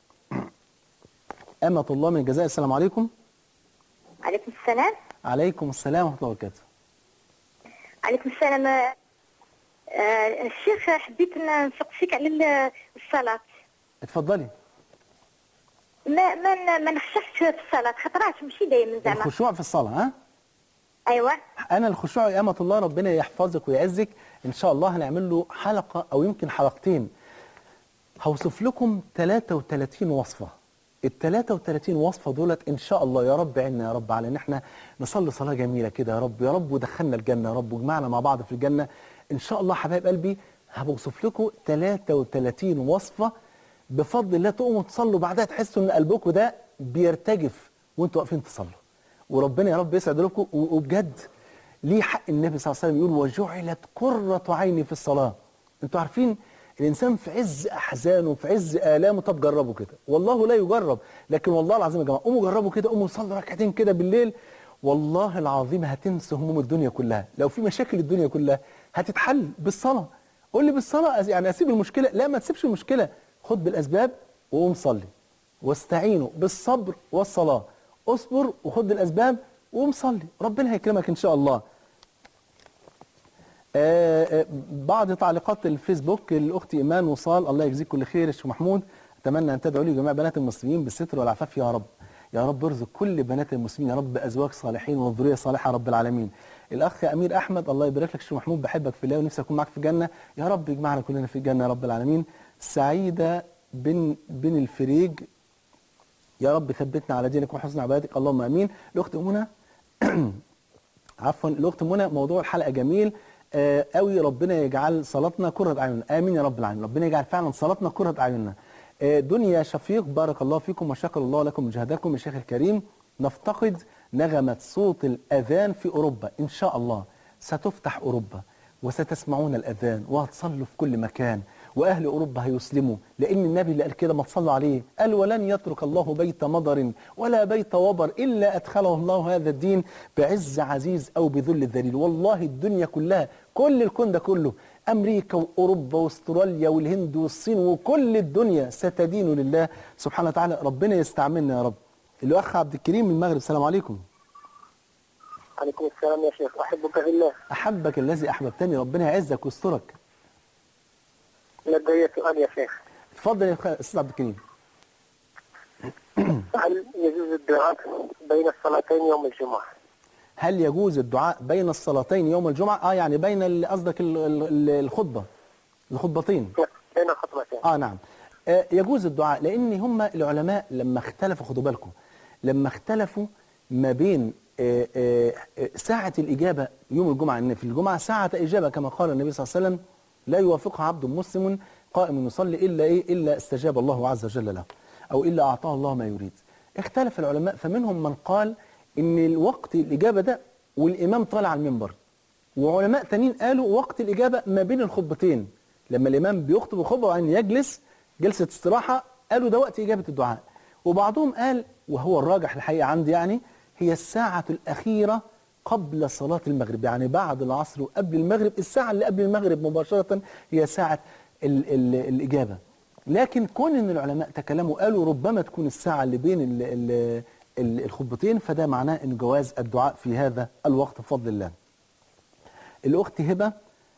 أمة الله من الجزائر السلام عليكم عليكم السلام عليكم السلام ورحمة الله وبركاته عليكم السلام آه، آه، الشيخ حبيت نسقسيك على ال- الصلاة اتفضلي ما ما ما نخشعش في الصلاة خاطرات ماشي دايما زعما الخشوع في الصلاة ها ايوه أنا الخشوع يا أمة الله ربنا يحفظك ويعزك إن شاء الله هنعمل له حلقة أو يمكن حلقتين هوصف لكم 33 وصفة ال 33 وصفة دولت إن شاء الله يا رب عنا يا رب على إن إحنا نصلي صلاة جميلة كده يا رب يا رب ودخلنا الجنة يا رب وجمعنا مع بعض في الجنة إن شاء الله حبايب قلبي هبوصف لكم 33 وصفة بفضل الله تقوموا تصلوا بعدها تحسوا إن قلبكم ده بيرتجف وأنتوا واقفين تصلوا وربنا يا رب يسعد قلوبكم و- وبجد ليه حق النبي صلى الله عليه وسلم يقول وجعلت قرة عيني في الصلاة انتوا عارفين الانسان في عز احزانه في عز الامه طب جربوا كده والله لا يجرب لكن والله العظيم يا جماعه قوموا جربوا كده قوموا صلوا ركعتين كده بالليل والله العظيم هتنسى هموم الدنيا كلها لو في مشاكل الدنيا كلها هتتحل بالصلاه قول لي بالصلاه أس- يعني اسيب المشكله لا ما تسيبش المشكله خد بالاسباب وقوم صلي واستعينوا بالصبر والصلاه اصبر وخد الاسباب وقوم صلي ربنا هيكرمك ان شاء الله آه، آه، بعض تعليقات الفيسبوك الاخت ايمان وصال الله يجزيك كل خير الشيخ محمود اتمنى ان تدعوا لي جميع بنات المسلمين بالستر والعفاف يا رب يا رب ارزق كل بنات المسلمين يا رب بازواج صالحين وذريه صالحه يا رب العالمين الاخ امير احمد الله يبارك لك الشيخ محمود بحبك في الله ونفسي اكون معاك في الجنه يا رب يجمعنا كلنا في الجنه يا رب العالمين سعيده بن بن الفريج يا رب ثبتنا على دينك وحسن عبادتك اللهم امين الاخت منى عفوا الاخت منى موضوع الحلقه جميل آه قوي ربنا يجعل صلاتنا كرة اعيننا امين يا رب العالمين ربنا يجعل فعلا صلاتنا كرة اعيننا آه دنيا شفيق بارك الله فيكم وشكر الله لكم جهدكم يا شيخ الكريم نفتقد نغمة صوت الاذان في اوروبا ان شاء الله ستفتح اوروبا وستسمعون الاذان وهتصلوا في كل مكان واهل اوروبا هيسلموا لان النبي اللي قال كده ما تصلوا عليه قال ولن يترك الله بيت مضر ولا بيت وبر الا ادخله الله هذا الدين بعز عزيز او بذل ذليل والله الدنيا كلها كل الكون ده كله امريكا واوروبا واستراليا والهند والصين وكل الدنيا ستدين لله سبحانه وتعالى ربنا يستعملنا يا رب الاخ عبد الكريم من المغرب السلام عليكم عليكم السلام يا شيخ احبك في الله احبك الذي احببتني ربنا يعزك ويسترك لدي سؤال يا شيخ اتفضل يا أخ- استاذ عبد الكريم هل يجوز الدعاء بين الصلاتين يوم الجمعة؟ هل يجوز الدعاء بين الصلاتين يوم الجمعة؟ اه يعني بين ال- قصدك ال- ال- الخطبة الخطبتين بين خطبتين اه نعم آه يجوز الدعاء لان هم العلماء لما اختلفوا خدوا بالكم لما اختلفوا ما بين آه آه آه، ساعة الإجابة يوم الجمعة إن في الجمعة ساعة إجابة كما قال النبي صلى الله عليه وسلم لا يوافقها عبد مسلم قائم يصلي إلا إيه إلا استجاب الله عز وجل له أو إلا أعطاه الله ما يريد اختلف العلماء فمنهم من قال إن الوقت الإجابة ده والإمام طالع على المنبر وعلماء تانيين قالوا وقت الإجابة ما بين الخطبتين لما الإمام بيخطب الخطبة وأن يجلس جلسة استراحة قالوا ده وقت إجابة الدعاء وبعضهم قال وهو الراجح الحقيقة عندي يعني هي الساعة الأخيرة قبل صلاة المغرب يعني بعد العصر وقبل المغرب الساعة اللي قبل المغرب مباشرة هي ساعة ال ال الإجابة لكن كون ان العلماء تكلموا قالوا ربما تكون الساعة اللي بين ال ال ال الخطبتين فده معناه ان جواز الدعاء في هذا الوقت بفضل الله الأخت هبة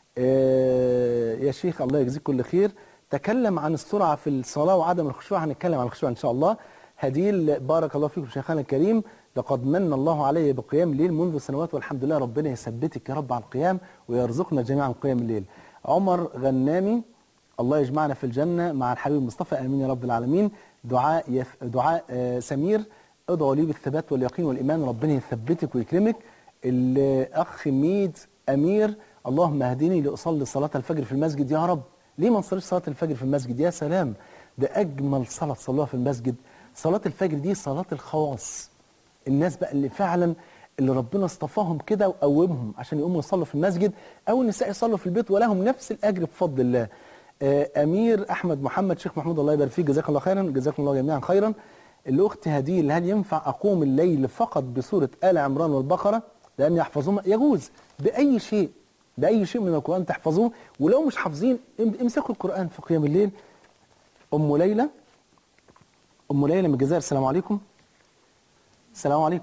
آه، يا شيخ الله يجزيك كل خير تكلم عن السرعة في الصلاة وعدم الخشوع هنتكلم عن الخشوع إن شاء الله هديل بارك الله فيكم شيخنا الكريم لقد من الله علي بقيام الليل منذ سنوات والحمد لله ربنا يثبتك يا رب على القيام ويرزقنا جميعا قيام الليل عمر غنامي الله يجمعنا في الجنة مع الحبيب المصطفى آمين يا رب العالمين دعاء يف... دعاء آه، سمير ادعوا لي بالثبات واليقين والإيمان ربنا يثبتك ويكرمك الأخ ميد أمير اللهم اهدني لأصلي صلاة الفجر في المسجد يا رب ليه ما نصليش صلاة الفجر في المسجد يا سلام ده أجمل صلاة تصلوها في المسجد صلاة الفجر دي صلاة الخواص الناس بقى اللي فعلا اللي ربنا اصطفاهم كده وقومهم عشان يقوموا يصلوا في المسجد او النساء يصلوا في البيت ولهم نفس الاجر بفضل الله آه، امير احمد محمد شيخ محمود الله يبارك فيك جزاك الله خيرا جزاكم الله جميعا خيرا الاخت هديل هل ينفع اقوم الليل فقط بسوره ال عمران والبقره لان يحفظوها يجوز باي شيء باي شيء من القران تحفظوه ولو مش حافظين ام- امسكوا القران في قيام الليل ام ليلى ام ليلى من الجزائر السلام عليكم السلام عليكم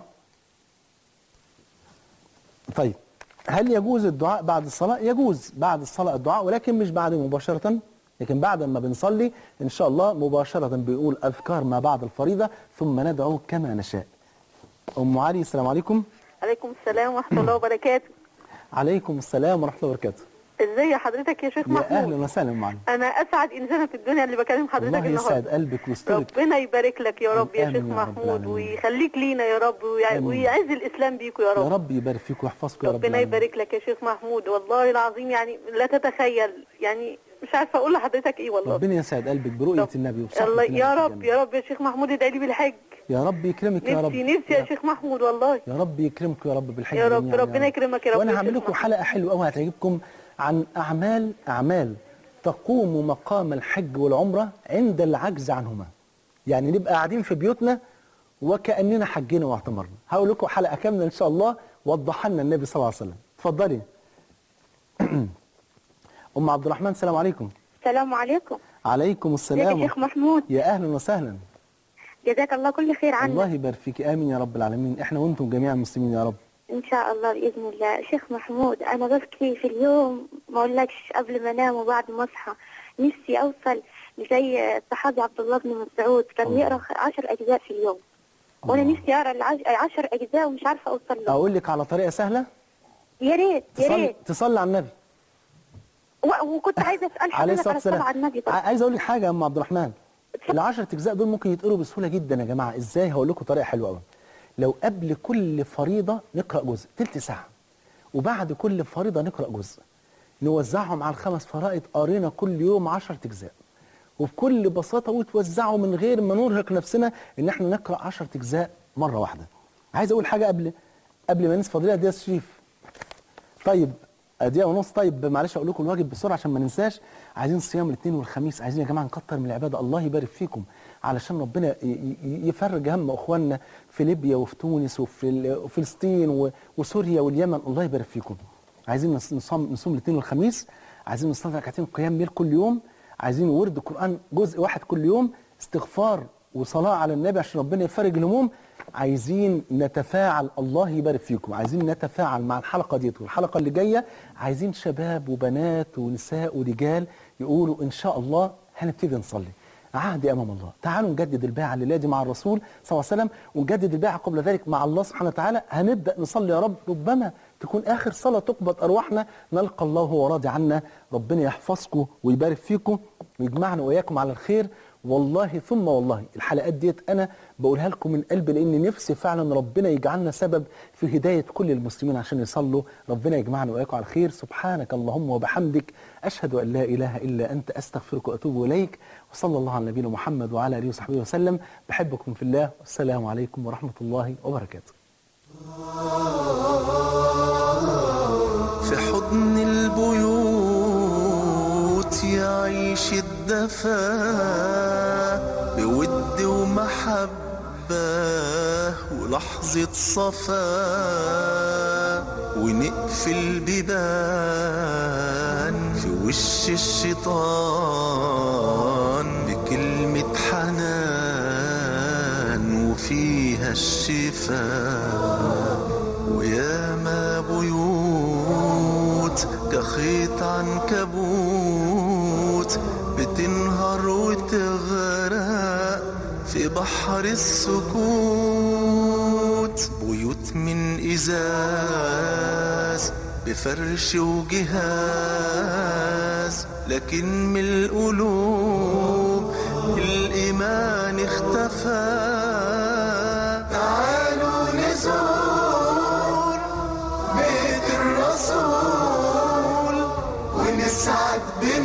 طيب هل يجوز الدعاء بعد الصلاة؟ يجوز بعد الصلاة الدعاء ولكن مش بعد مباشرة لكن بعد ما بنصلي إن شاء الله مباشرة بيقول أذكار ما بعد الفريضة ثم ندعو كما نشاء أم علي السلام عليكم عليكم السلام ورحمة الله وبركاته عليكم السلام ورحمة الله وبركاته ازي حضرتك يا شيخ يا محمود أهلا وسهلا أم علي انا اسعد انسانه في الدنيا اللي بكلم حضرتك الله يسعد النهارده قلبك ويسترك ربنا يبارك لك يا رب يا آمين شيخ يا رب محمود العالمين. ويخليك لينا يا رب ويع- آمين. ويعز الاسلام بيكوا يا يا رب رب يبارك فيك ويحفظك يا رب ربنا العالمين. يبارك لك يا شيخ محمود والله العظيم يعني لا تتخيل يعني مش عارفه اقول لحضرتك ايه والله ربنا يسعد قلبك برؤية رب- النبي وبصحبة الله النبي يا في رب الجنة. يا رب يا شيخ محمود ادعي لي بالحج يا رب يكرمك يا رب نفسي نفسي يا شيخ محمود والله يا رب يكرمك يا رب بالحج يا رب جميعاً ربنا يكرمك يا رب وانا يا هعمل شيخ لكم محمود. حلقه حلوه قوي هتعجبكم عن اعمال اعمال تقوم مقام الحج والعمره عند العجز عنهما يعني نبقى قاعدين في بيوتنا وكاننا حجينا واعتمرنا هقول لكم حلقه كامله ان شاء الله وضحها لنا النبي صلى الله عليه وسلم اتفضلي ام عبد الرحمن السلام عليكم السلام عليكم عليكم ازيك يا السلام شيخ محمود يا اهلا وسهلا جزاك الله كل خير عنك الله يبارك فيك امين يا رب العالمين احنا وانتم جميعا مسلمين يا رب ان شاء الله باذن الله شيخ محمود انا ببكي في اليوم ما اقولكش قبل ما انام وبعد ما اصحى نفسي اوصل زي الصحابي عبد الله بن مسعود كان الله. يقرا عشر اجزاء في اليوم وانا الله. نفسي اقرا العش- عشر اجزاء ومش عارفه اوصل له اقول لك على طريقه سهله يا ريت يا تصلي ريت تصلي على النبي و- وكنت عايزه اسال عليه حضرتك الصلاه على الصلاه والسلام على النبي ع- طبعا عايز اقول لك حاجه يا ام عبد الرحمن العشرة اجزاء دول ممكن يتقروا بسهوله جدا يا جماعه ازاي هقول لكم طريقه حلوه قوي لو قبل كل فريضه نقرا جزء تلت ساعه وبعد كل فريضه نقرا جزء نوزعهم على الخمس فرائض قرينا كل يوم 10 اجزاء وبكل بساطه وتوزعوا من غير ما نرهق نفسنا ان احنا نقرا 10 اجزاء مره واحده عايز اقول حاجه قبل قبل ما ننسى فضيله دي يا شريف طيب دقيقة ونص طيب معلش اقول لكم الواجب بسرعه عشان ما ننساش عايزين صيام الاثنين والخميس عايزين يا جماعه نكتر من العباده الله يبارك فيكم علشان ربنا ي- ي- يفرج هم اخواننا في ليبيا وفي تونس وفي ال- وفلسطين و- وسوريا واليمن الله يبارك فيكم عايزين نص- نصوم نصوم الاثنين والخميس عايزين نصلي ركعتين قيام ليل كل يوم عايزين ورد قران جزء واحد كل يوم استغفار وصلاه على النبي عشان ربنا يفرج الهموم عايزين نتفاعل الله يبارك فيكم عايزين نتفاعل مع الحلقه ديت والحلقه اللي جايه عايزين شباب وبنات ونساء ورجال يقولوا ان شاء الله هنبتدي نصلي عهد امام الله تعالوا نجدد البيعه الليله دي مع الرسول صلى الله عليه وسلم ونجدد البيعه قبل ذلك مع الله سبحانه وتعالى هنبدا نصلي يا رب ربما تكون اخر صلاه تقبض ارواحنا نلقى الله وهو راضي عنا ربنا يحفظكم ويبارك فيكم ويجمعنا واياكم على الخير والله ثم والله الحلقات ديت انا بقولها لكم من قلبي لان نفسي فعلا ربنا يجعلنا سبب في هدايه كل المسلمين عشان يصلوا ربنا يجمعنا واياكم على خير سبحانك اللهم وبحمدك اشهد ان لا اله الا انت استغفرك واتوب اليك وصلى الله على نبينا محمد وعلى اله وصحبه وسلم بحبكم في الله والسلام عليكم ورحمه الله وبركاته في حضن البيوت يعيش الدفا بود ومحبة ولحظة صفا ونقفل بيبان في وش الشيطان بكلمة حنان وفيها الشفاء وياما بيوت كخيط عنكبوت بتنهار وتغرق في بحر السكوت بيوت من ازاز بفرش وجهاز لكن من القلوب الايمان اختفى تعالوا نزور بيت الرسول ونسعد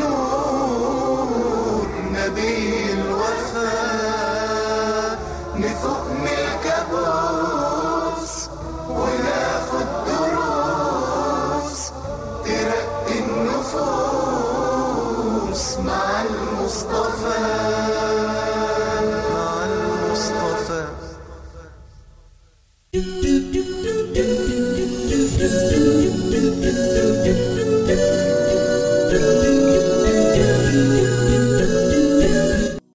بنور نبي الوفاء نفوق من الكابوس وناخد دروس ترقي النفوس مع المصطفى